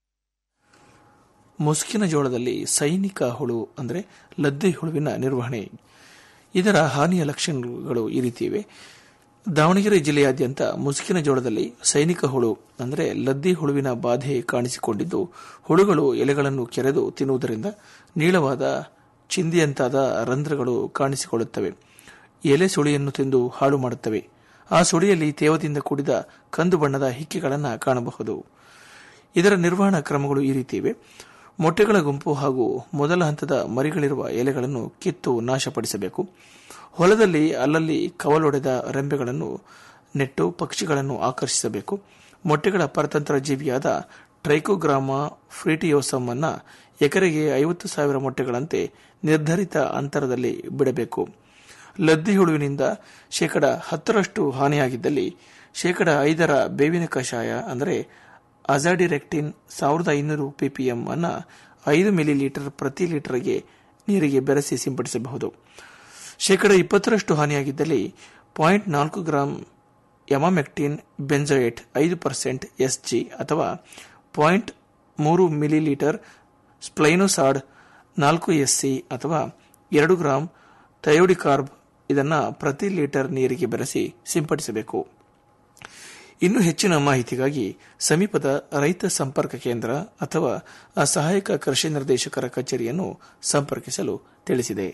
ಮುಸುಕಿನ ಜೋಳದಲ್ಲಿ ಸೈನಿಕ ಹುಳು ಅಂದರೆ ಲದ್ದೆ ಹುಳುವಿನ ನಿರ್ವಹಣೆ ಇದರ ಹಾನಿಯ ಲಕ್ಷಣಗಳು ಈ ರೀತಿ ಇವೆ ದಾವಣಗೆರೆ ಜಿಲ್ಲೆಯಾದ್ಯಂತ ಮುಸುಕಿನ ಜೋಳದಲ್ಲಿ ಸೈನಿಕ ಹುಳು ಅಂದರೆ ಲದ್ದಿ ಹುಳುವಿನ ಬಾಧೆ ಕಾಣಿಸಿಕೊಂಡಿದ್ದು ಹುಳುಗಳು ಎಲೆಗಳನ್ನು ಕೆರೆದು ತಿನ್ನುವುದರಿಂದ ನೀಳವಾದ ಚಿಂದಿಯಂತಾದ ರಂಧ್ರಗಳು ಕಾಣಿಸಿಕೊಳ್ಳುತ್ತವೆ ಎಲೆ ಸುಳಿಯನ್ನು ತಿಂದು ಹಾಳು ಮಾಡುತ್ತವೆ ಆ ಸುಳಿಯಲ್ಲಿ ತೇವದಿಂದ ಕೂಡಿದ ಕಂದು ಬಣ್ಣದ ಹಿಕ್ಕೆಗಳನ್ನು ಕಾಣಬಹುದು ಇದರ ನಿರ್ವಹಣಾ ಕ್ರಮಗಳು ಈ ರೀತಿ ಇವೆ ಮೊಟ್ಟೆಗಳ ಗುಂಪು ಹಾಗೂ ಮೊದಲ ಹಂತದ ಮರಿಗಳಿರುವ ಎಲೆಗಳನ್ನು ಕಿತ್ತು ನಾಶಪಡಿಸಬೇಕು ಹೊಲದಲ್ಲಿ ಅಲ್ಲಲ್ಲಿ ಕವಲೊಡೆದ ರೆಂಬೆಗಳನ್ನು ನೆಟ್ಟು ಪಕ್ಷಿಗಳನ್ನು ಆಕರ್ಷಿಸಬೇಕು ಮೊಟ್ಟೆಗಳ ಪರತಂತ್ರ ಜೀವಿಯಾದ ಟ್ರೈಕೋಗ್ರಾಮ ಫ್ರೀಟಿಯೋಸಮ್ ಅನ್ನ ಎಕರೆಗೆ ಐವತ್ತು ಸಾವಿರ ಮೊಟ್ಟೆಗಳಂತೆ ನಿರ್ಧರಿತ ಅಂತರದಲ್ಲಿ ಬಿಡಬೇಕು ಲದ್ದಿ ಹುಳುವಿನಿಂದ ಶೇಕಡ ಹತ್ತರಷ್ಟು ಹಾನಿಯಾಗಿದ್ದಲ್ಲಿ ಶೇಕಡ ಐದರ ಬೇವಿನ ಕಷಾಯ ಅಂದರೆ ಅಜಾಡಿರೆಕ್ಟಿನ್ ಸಾವಿರದ ಐನೂರು ಪಿಪಿಎಂ ಅನ್ನ ಐದು ಮಿಲಿ ಲೀಟರ್ ಪ್ರತಿ ಲೀಟರ್ಗೆ ನೀರಿಗೆ ಬೆರೆಸಿ ಸಿಂಪಡಿಸಬಹುದು ಶೇಕಡ ಇಪ್ಪತ್ತರಷ್ಟು ಹಾನಿಯಾಗಿದ್ದಲ್ಲಿ ಪಾಯಿಂಟ್ ನಾಲ್ಕು ಗ್ರಾಂ ಎಮಾಮೆಕ್ಟಿನ್ ಬೆಂಜೋಯೇಟ್ ಐದು ಪರ್ಸೆಂಟ್ ಎಸ್ಜಿ ಅಥವಾ ಪಾಯಿಂಟ್ ಮೂರು ಮಿಲಿ ಲೀಟರ್ ಸ್ಪ್ಲೈನೋಸಾಡ್ ನಾಲ್ಕು ಎಸ್ಸಿ ಅಥವಾ ಎರಡು ಗ್ರಾಂ ಥಯೋಡಿಕಾರ್ಬ್ ಇದನ್ನು ಪ್ರತಿ ಲೀಟರ್ ನೀರಿಗೆ ಬೆರೆಸಿ ಸಿಂಪಡಿಸಬೇಕು ಇನ್ನು ಹೆಚ್ಚಿನ ಮಾಹಿತಿಗಾಗಿ ಸಮೀಪದ ರೈತ ಸಂಪರ್ಕ ಕೇಂದ್ರ ಅಥವಾ ಸಹಾಯಕ ಕೃಷಿ ನಿರ್ದೇಶಕರ ಕಚೇರಿಯನ್ನು ಸಂಪರ್ಕಿಸಲು ತಿಳಿಸಿದೆ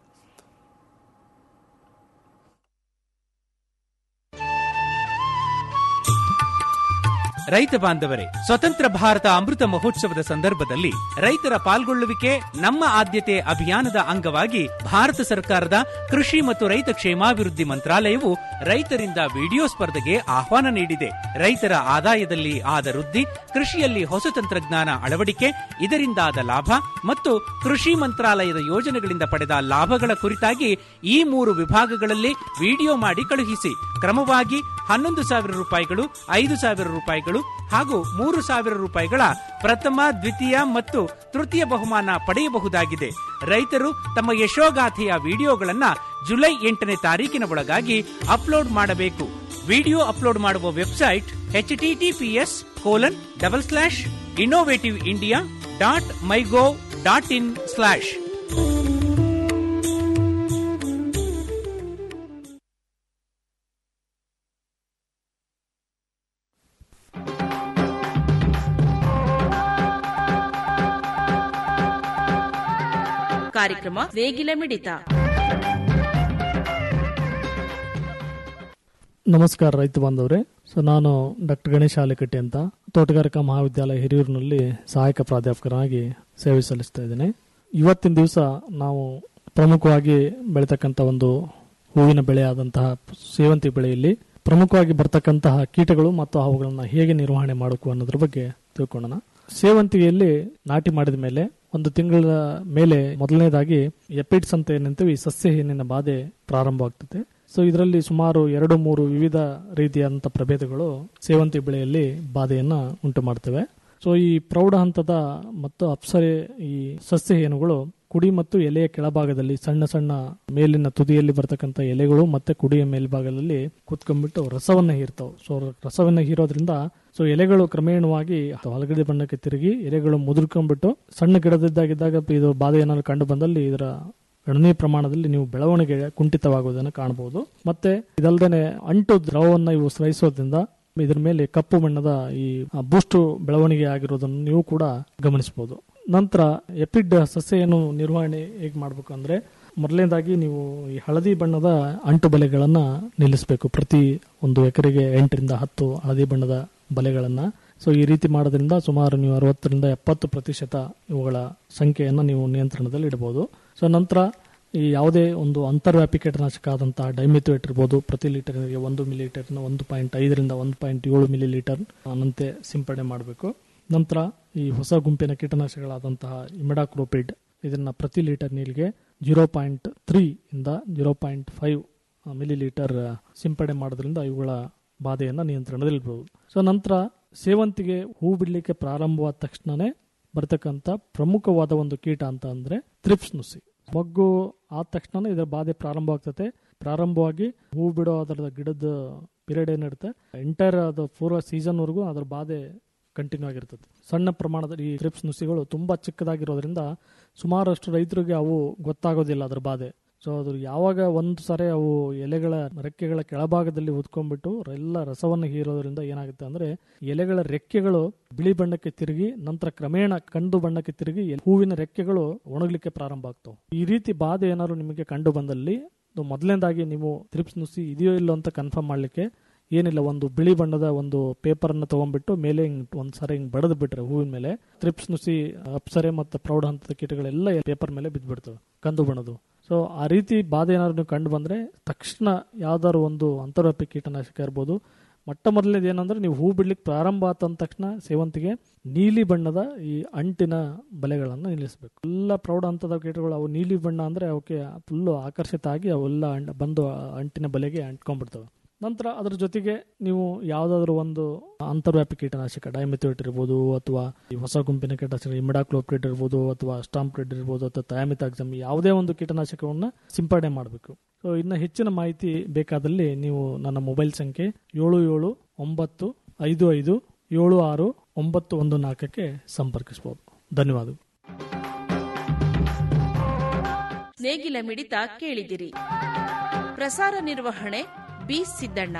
ರೈತ ಬಾಂಧವರೇ ಸ್ವತಂತ್ರ ಭಾರತ ಅಮೃತ ಮಹೋತ್ಸವದ ಸಂದರ್ಭದಲ್ಲಿ ರೈತರ ಪಾಲ್ಗೊಳ್ಳುವಿಕೆ ನಮ್ಮ ಆದ್ಯತೆ ಅಭಿಯಾನದ ಅಂಗವಾಗಿ ಭಾರತ ಸರ್ಕಾರದ ಕೃಷಿ ಮತ್ತು ರೈತ ಕ್ಷೇಮಾಭಿವೃದ್ಧಿ ಮಂತ್ರಾಲಯವು ರೈತರಿಂದ ವಿಡಿಯೋ ಸ್ಪರ್ಧೆಗೆ ಆಹ್ವಾನ ನೀಡಿದೆ ರೈತರ ಆದಾಯದಲ್ಲಿ ಆದ ವೃದ್ಧಿ ಕೃಷಿಯಲ್ಲಿ ಹೊಸ ತಂತ್ರಜ್ಞಾನ ಅಳವಡಿಕೆ ಇದರಿಂದಾದ ಲಾಭ ಮತ್ತು ಕೃಷಿ ಮಂತ್ರಾಲಯದ ಯೋಜನೆಗಳಿಂದ ಪಡೆದ ಲಾಭಗಳ ಕುರಿತಾಗಿ ಈ ಮೂರು ವಿಭಾಗಗಳಲ್ಲಿ ವಿಡಿಯೋ ಮಾಡಿ ಕಳುಹಿಸಿ ಕ್ರಮವಾಗಿ ಹನ್ನೊಂದು ಸಾವಿರ ರೂಪಾಯಿಗಳು ಐದು ಸಾವಿರ ರೂಪಾಯಿಗಳು ಹಾಗೂ ಮೂರು ಸಾವಿರ ರೂಪಾಯಿಗಳ ಪ್ರಥಮ ದ್ವಿತೀಯ ಮತ್ತು ತೃತೀಯ ಬಹುಮಾನ ಪಡೆಯಬಹುದಾಗಿದೆ ರೈತರು ತಮ್ಮ ಯಶೋಗಾಥೆಯ ವಿಡಿಯೋಗಳನ್ನ ಜುಲೈ ಎಂಟನೇ ತಾರೀಕಿನ ಒಳಗಾಗಿ ಅಪ್ಲೋಡ್ ಮಾಡಬೇಕು ವಿಡಿಯೋ ಅಪ್ಲೋಡ್ ಮಾಡುವ website HTTPS colon double slash innovative India dot MyGov dot in slash ಕಾರ್ಯಕ್ರಮ ನೇಗಿಲ ಮಿಡಿತ ನಮಸ್ಕಾರ ರೈತ ಬಾಂಧವ್ರೆ ಸೊ ನಾನು ಡಾಕ್ಟರ್ ಗಣೇಶ್ ಆಲೆಕಟ್ಟಿ ಅಂತ ತೋಟಗಾರಿಕಾ ಮಹಾವಿದ್ಯಾಲಯ ಹಿರಿಯೂರಿನಲ್ಲಿ ಸಹಾಯಕ ಪ್ರಾಧ್ಯಾಪಕರಾಗಿ ಸೇವೆ ಸಲ್ಲಿಸ್ತಾ ಇದ್ದೇನೆ ಇವತ್ತಿನ ದಿವಸ ನಾವು ಪ್ರಮುಖವಾಗಿ ಬೆಳೀತಕ್ಕಂಥ ಒಂದು ಹೂವಿನ ಬೆಳೆ ಆದಂತಹ ಸೇವಂತಿ ಬೆಳೆಯಲ್ಲಿ ಪ್ರಮುಖವಾಗಿ ಬರ್ತಕ್ಕಂತಹ ಕೀಟಗಳು ಮತ್ತು ಅವುಗಳನ್ನು ಹೇಗೆ ನಿರ್ವಹಣೆ ಮಾಡಬೇಕು ಅನ್ನೋದ್ರ ಬಗ್ಗೆ ತಿಳ್ಕೊಳ್ಳೋಣ ಸೇವಂತಿಗೆಯಲ್ಲಿ ನಾಟಿ ಮಾಡಿದ ಮೇಲೆ ಒಂದು ತಿಂಗಳ ಮೇಲೆ ಮೊದಲನೇದಾಗಿ ಎಪಿಡ್ಸ್ ಅಂತ ಏನಂತೀವಿ ಸಸ್ಯ ಹೇನಿನ ಬಾಧೆ ಪ್ರಾರಂಭವಾಗ್ತದೆ ಸೊ ಇದರಲ್ಲಿ ಸುಮಾರು ಎರಡು ಮೂರು ವಿವಿಧ ರೀತಿಯಾದಂತಹ ಪ್ರಭೇದಗಳು ಸೇವಂತಿ ಬೆಳೆಯಲ್ಲಿ ಬಾಧೆಯನ್ನ ಉಂಟು ಮಾಡ್ತವೆ ಸೊ ಈ ಪ್ರೌಢ ಹಂತದ ಮತ್ತು ಅಪ್ಸರೆ ಈ ಸಸ್ಯ ಹೇನುಗಳು ಕುಡಿ ಮತ್ತು ಎಲೆಯ ಕೆಳಭಾಗದಲ್ಲಿ ಸಣ್ಣ ಸಣ್ಣ ಮೇಲಿನ ತುದಿಯಲ್ಲಿ ಬರ್ತಕ್ಕಂಥ ಎಲೆಗಳು ಮತ್ತೆ ಕುಡಿಯ ಮೇಲ್ಭಾಗದಲ್ಲಿ ಕುತ್ಕೊಂಡ್ಬಿಟ್ಟು ರಸವನ್ನ ಹೀರ್ತಾವೆ ಸೊ ರಸವನ್ನ ಹೀರೋದ್ರಿಂದ ಸೊ ಎಲೆಗಳು ಕ್ರಮೇಣವಾಗಿ ಹಲಗಡೆ ಬಣ್ಣಕ್ಕೆ ತಿರುಗಿ ಎಲೆಗಳು ಮುದುರ್ಕೊಂಡ್ಬಿಟ್ಟು ಸಣ್ಣ ಗಿಡದಿದ್ದಾಗಿದ್ದಾಗ ಇದು ಬಾಧೆ ಏನಾದ್ರು ಕಂಡು ಬಂದಲ್ಲಿ ಇದರ ಗಣನೀಯ ಪ್ರಮಾಣದಲ್ಲಿ ನೀವು ಬೆಳವಣಿಗೆ ಕುಂಠಿತವಾಗುವುದನ್ನು ಕಾಣಬಹುದು ಮತ್ತೆ ಇದಲ್ಲದೆ ಅಂಟು ದ್ರವವನ್ನ ಇವು ಸ್ರವಿಸೋದ್ರಿಂದ ಇದ್ರ ಮೇಲೆ ಕಪ್ಪು ಬಣ್ಣದ ಈ ಬೂಸ್ಟ್ ಬೆಳವಣಿಗೆ ಆಗಿರೋದನ್ನು ನೀವು ಕೂಡ ಗಮನಿಸಬಹುದು ನಂತರ ಎಪಿಡ್ ಸಸ್ಯ ಏನು ನಿರ್ವಹಣೆ ಹೇಗೆ ಮಾಡಬೇಕು ಅಂದ್ರೆ ಮೊದಲನೇದಾಗಿ ನೀವು ಈ ಹಳದಿ ಬಣ್ಣದ ಅಂಟು ಬಲೆಗಳನ್ನ ನಿಲ್ಲಿಸಬೇಕು ಪ್ರತಿ ಒಂದು ಎಕರೆಗೆ ಎಂಟರಿಂದ ಹತ್ತು ಹಳದಿ ಬಣ್ಣದ ಬಲೆಗಳನ್ನ ಸೊ ಈ ರೀತಿ ಮಾಡೋದ್ರಿಂದ ಸುಮಾರು ನೀವು ಅರವತ್ತರಿಂದ ಎಪ್ಪತ್ತು ಪ್ರತಿಶತ ಇವುಗಳ ಸಂಖ್ಯೆಯನ್ನು ನೀವು ನಿಯಂತ್ರಣದಲ್ಲಿ ಇಡಬಹುದು ಸೊ ನಂತರ ಈ ಯಾವುದೇ ಒಂದು ಅಂತರ್ವ್ಯಾಪಿ ಕೀಟನಾಶಕ ಆದಂತಹ ಡೈಮಿಥೋಯೇಟ್ ಇರ್ಬೋದು ಪ್ರತಿ ಲೀಟರ್ಗೆ ಒಂದು ಮಿಲಿ ಲೀಟರ್ನ ಒಂದು ಪಾಯಿಂಟ್ ಐದರಿಂದ ಒಂದು ಪಾಯಿಂಟ್ ಏಳು ಮಿಲಿ ಲೀಟರ್ ನಂತೆ ಸಿಂಪಡಣೆ ಮಾಡಬೇಕು ನಂತರ ಈ ಹೊಸ ಗುಂಪಿನ ಕೀಟನಾಶಕಗಳಾದಂತಹ ಇಮಿಡಾಕ್ರೋಪಿಡ್ ಇದನ್ನ ಪ್ರತಿ ಲೀಟರ್ ನೀರಿಗೆ ಜೀರೋ ಪಾಯಿಂಟ್ ತ್ರೀ ಇಂದ zero point five millilitre ಸಿಂಪಡಣೆ ಮಾಡೋದ್ರಿಂದ ಇವುಗಳ ಬಾಧೆಯನ್ನು ನಿಯಂತ್ರಣದಲ್ಲಿಡಬಹುದು ಸೊ ನಂತರ ಸೇವಂತಿಗೆ ಹೂ ಬಿಡಲಿಕ್ಕೆ ಪ್ರಾರಂಭವಾದ ತಕ್ಷಣನೇ ಬರ್ತಕ್ಕಂಥ ಪ್ರಮುಖವಾದ ಒಂದು ಕೀಟ ಅಂತ ಅಂದ್ರೆ ತ್ರಿಪ್ಸ್ ನುಸಿ ಮೊಗ್ಗು ಆದ ತಕ್ಷಣ ಇದರ ಬಾಧೆ ಪ್ರಾರಂಭ ಆಗ್ತದೆ ಪ್ರಾರಂಭವಾಗಿ ಹೂ ಬಿಡೋ ಅದರ ಗಿಡದ ಪೀರಿಯಡ್ ಏನಿರುತ್ತೆ ಎಂಟೈರ್ ಅದು ಪೂರ್ವ ಸೀಸನ್ ವರೆಗೂ ಅದರ ಬಾಧೆ ಕಂಟಿನ್ಯೂ ಆಗಿರ್ತದೆ ಸಣ್ಣ ಪ್ರಮಾಣದ ಈ ತ್ರಿಪ್ಸ್ ನುಸಿಗಳು ತುಂಬಾ ಚಿಕ್ಕದಾಗಿರೋದ್ರಿಂದ ಸುಮಾರಷ್ಟು ರೈತರಿಗೆ ಅವು ಗೊತ್ತಾಗೋದಿಲ್ಲ ಅದರ ಬಾಧೆ ಸೊ ಅದು ಯಾವಾಗ ಒಂದು ಸಾರಿ ಅವು ಎಲೆಗಳ ರೆಕ್ಕೆಗಳ ಕೆಳಭಾಗದಲ್ಲಿ ಉದ್ಕೊಂಡ್ಬಿಟ್ಟು ಎಲ್ಲ ರಸವನ್ನು ಹೀರೋದ್ರಿಂದ ಏನಾಗುತ್ತೆ ಅಂದ್ರೆ ಎಲೆಗಳ ರೆಕ್ಕೆಗಳು ಬಿಳಿ ಬಣ್ಣಕ್ಕೆ ತಿರುಗಿ ನಂತರ ಕ್ರಮೇಣ ಕಂದು ಬಣ್ಣಕ್ಕೆ ತಿರುಗಿ ಹೂವಿನ ರೆಕ್ಕೆಗಳು ಒಣಗಲಿಕ್ಕೆ ಪ್ರಾರಂಭ ಆಗ್ತವೆ ಈ ರೀತಿ ಬಾಧೆ ಏನಾದ್ರು ನಿಮಗೆ ಕಂಡು ಬಂದಲ್ಲಿ ಮೊದಲನೇದಾಗಿ ನೀವು ತ್ರಿಪ್ಸ್ ನುಸಿ ಇದೆಯೋ ಇಲ್ಲೋ ಅಂತ ಕನ್ಫರ್ಮ್ ಮಾಡ್ಲಿಕ್ಕೆ ಏನಿಲ್ಲ ಒಂದು ಬಿಳಿ ಬಣ್ಣದ ಒಂದು ಪೇಪರ್ ಅನ್ನ ತಗೊಂಡ್ಬಿಟ್ಟು ಮೇಲೆ ಹಿಂಗ್ ಒಂದ್ ಸಾರಿ ಹಿಂಗ್ ಬಡದ್ ಬಿಟ್ರೆ ಹೂವಿನ ಮೇಲೆ ತ್ರಿಪ್ಸ್ ನುಸಿ ಅಪ್ಸರೆ ಮತ್ತು ಪ್ರೌಢ ಹಂತದ ಕೀಟಗಳೆಲ್ಲ ಪೇಪರ್ ಮೇಲೆ ಬಿದ್ದ್ಬಿಡ್ತವೆ ಕಂದು ಬಣ್ಣದು ಸೊ ಆ ರೀತಿ ಬಾಧೆ ಏನಾದ್ರು ನೀವು ಕಂಡು ಬಂದ್ರೆ ತಕ್ಷಣ ಯಾವ್ದಾದ್ರು ಒಂದು ಅಂತರ್ವ್ಯಾಪಿ ಕೀಟನಾಶಕ ಇರ್ಬೋದು ಮೊಟ್ಟ ಮೊದಲನೇದು ಏನಂದ್ರೆ ನೀವು ಹೂ ಬಿಡ್ಲಿಕ್ಕೆ ಪ್ರಾರಂಭ ಆತ ತಕ್ಷಣ ಸೇವಂತಿಗೆ ನೀಲಿ ಬಣ್ಣದ ಈ ಅಂಟಿನ ಬಲೆಗಳನ್ನು ನಿಲ್ಲಿಸಬೇಕು ಎಲ್ಲ ಪ್ರೌಢ ಹಂತದ ಕೀಟಗಳು ಅವು ನೀಲಿ ಬಣ್ಣ ಅಂದ್ರೆ ಅವಕ್ಕೆ ಫುಲ್ಲು ಆಕರ್ಷಿತ ಆಗಿ ಅವೆಲ್ಲ ಅಂಡ್- ಬಂದು ಅಂಟಿನ ಬಲೆಗೆ ಅಂಟ್ಕೊಂಡ್ಬಿಡ್ತವೆ ನಂತರ ಅದ್ರ ಜೊತೆಗೆ ನೀವು ಯಾವ್ದಾದ್ರು ಒಂದು ಅಂತರ್ವ್ಯಾಪಿ ಕೀಟನಾಶಕ ಡೈಮಿಥೋಟ್ ಇರ್ಬೋದು ಅಥವಾ ಈ ಹೊಸ ಗುಂಪಿನ ಕೀಟನಾಶಕ ಇಮಿಡಾಕ್ಲೋಪ್ರಿಡ್ ಇರ್ಬೋದು ಅಥವಾ ಸ್ಟಾಂಪ್ರಿಡ್ ಇರ್ಬೋದು ಅಥವಾ ಥಯಾಮಿತಾಕ್ಸಮ್ ಯಾವುದೇ ಒಂದು ಕೀಟನಾಶಕವನ್ನ ಸಿಂಪಡಣೆ ಮಾಡಬೇಕು ಸೊ ಇನ್ನು ಹೆಚ್ಚಿನ ಮಾಹಿತಿ ಬೇಕಾದಲ್ಲಿ ನೀವು ನನ್ನ ಮೊಬೈಲ್ ಸಂಖ್ಯೆ ಏಳು ಏಳು ಒಂಬತ್ತು ಐದು ಐದು ಏಳು ಆರು ಒಂಬತ್ತು ಒಂದು ನಾಲ್ಕಕ್ಕೆ ಸಂಪರ್ಕಿಸಬಹುದು ಧನ್ಯವಾದಗಳು ನೇಗಿಲ ಮಿಡಿತ ಕೇಳಿದಿರಿ ಪ್ರಸಾರ ನಿರ್ವಹಣೆ ಬಿ ಸಿದ್ದಣ್ಣ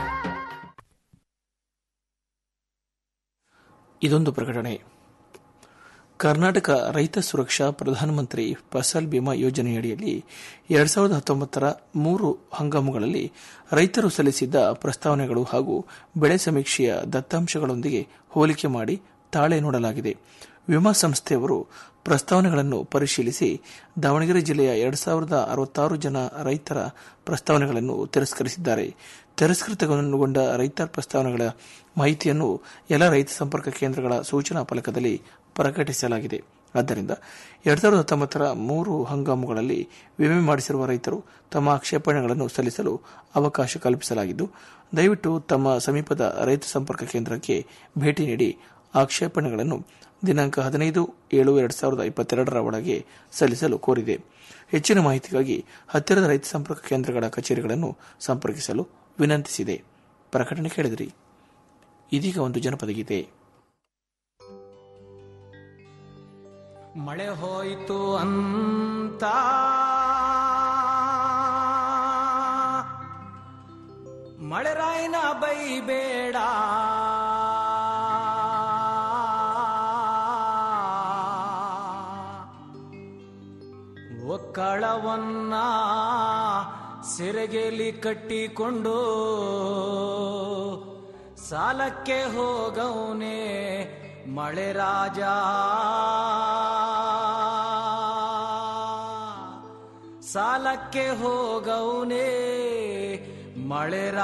ಇದೊಂದು ಪ್ರಕಟಣೆ ಕರ್ನಾಟಕ ರೈತ ಸುರಕ್ಷಾ ಪ್ರಧಾನಮಂತ್ರಿ ಫಸಲ್ ಬಿಮಾ ಯೋಜನೆಯಡಿಯಲ್ಲಿ ಎರಡ್ ಸಾವಿರದ ಹತ್ತೊಂಬತ್ತರ ಮೂರು ಹಂಗಾಮುಗಳಲ್ಲಿ ರೈತರು ಸಲ್ಲಿಸಿದ್ದ ಪ್ರಸ್ತಾವನೆಗಳು ಹಾಗೂ ಬೆಳೆ ಸಮೀಕ್ಷೆಯ ದತ್ತಾಂಶಗಳೊಂದಿಗೆ ಹೋಲಿಕೆ ಮಾಡಿ ತಾಳೆ ನೋಡಲಾಗಿದೆ ವಿಮಾ ಸಂಸ್ಥೆಯವರು ಪ್ರಸ್ತಾವನೆಗಳನ್ನು ಪರಿಶೀಲಿಸಿ ದಾವಣಗೆರೆ ಜಿಲ್ಲೆಯ ಎರಡ್ ಸಾವಿರದ ಅರವತ್ತಾರು ಜನ ರೈತರ ಪ್ರಸ್ತಾವನೆಗಳನ್ನು ತಿರಸ್ಕರಿಸಿದ್ದಾರೆ ತಿರಸ್ಕೃತಗೊಂಡ ರೈತರ ಪ್ರಸ್ತಾವನೆಗಳ ಮಾಹಿತಿಯನ್ನು ಎಲ್ಲ ರೈತ ಸಂಪರ್ಕ ಕೇಂದ್ರಗಳ ಸೂಚನಾ ಫಲಕದಲ್ಲಿ ಪ್ರಕಟಿಸಲಾಗಿದೆ ಆದ್ದರಿಂದ ಎರಡ್ ಸಾವಿರದ ಹತ್ತೊಂಬತ್ತರ ಮೂರು ಹಂಗಾಮುಗಳಲ್ಲಿ ವಿಮೆ ಮಾಡಿಸಿರುವ ರೈತರು ತಮ್ಮ ಆಕ್ಷೇಪಣೆಗಳನ್ನು ಸಲ್ಲಿಸಲು ಅವಕಾಶ ಕಲ್ಪಿಸಲಾಗಿದ್ದು ದಯವಿಟ್ಟು ತಮ್ಮ ಸಮೀಪದ ರೈತ ಸಂಪರ್ಕ ಕೇಂದ್ರಕ್ಕೆ ಭೇಟಿ ನೀಡಿ ಆಕ್ಷೇಪಣೆಗಳನ್ನು ದಿನಾಂಕ ಹದಿನೈದು ಏಳು ಎರಡ್ ಸಾವಿರದ ಇಪ್ಪತ್ತೆರಡರ ಒಳಗೆ ಸಲ್ಲಿಸಲು ಕೋರಿದೆ ಹೆಚ್ಚಿನ ಮಾಹಿತಿಗಾಗಿ ಹತ್ತಿರದ ರೈತ ಸಂಪರ್ಕ ಕೇಂದ್ರಗಳ ಕಚೇರಿಗಳನ್ನು ಸಂಪರ್ಕಿಸಲು ವಿನಂತಿಸಿದೆ ಪ್ರಕಟಣೆ ಕೇಳಿದಿರಿ ಇದೀಗ ಒಂದು ಜನಪದ ಗೀತೆ ಮಳೆ ಹೋಯಿತು ಅಂತ ಮಳೆರಾಯಿನ ಬೈಬೇಡ ಒಕ್ಕಳವನ್ನ ಸೆರೆಗೆಲಿ ಕಟ್ಟಿಕೊಂಡು ಸಾಲಕ್ಕೆ ಹೋಗೌನೆ ಮಳೆ ರಾಜ ಸಾಲಕ್ಕೆ ಹೋಗೌನೆ ಮಳೆ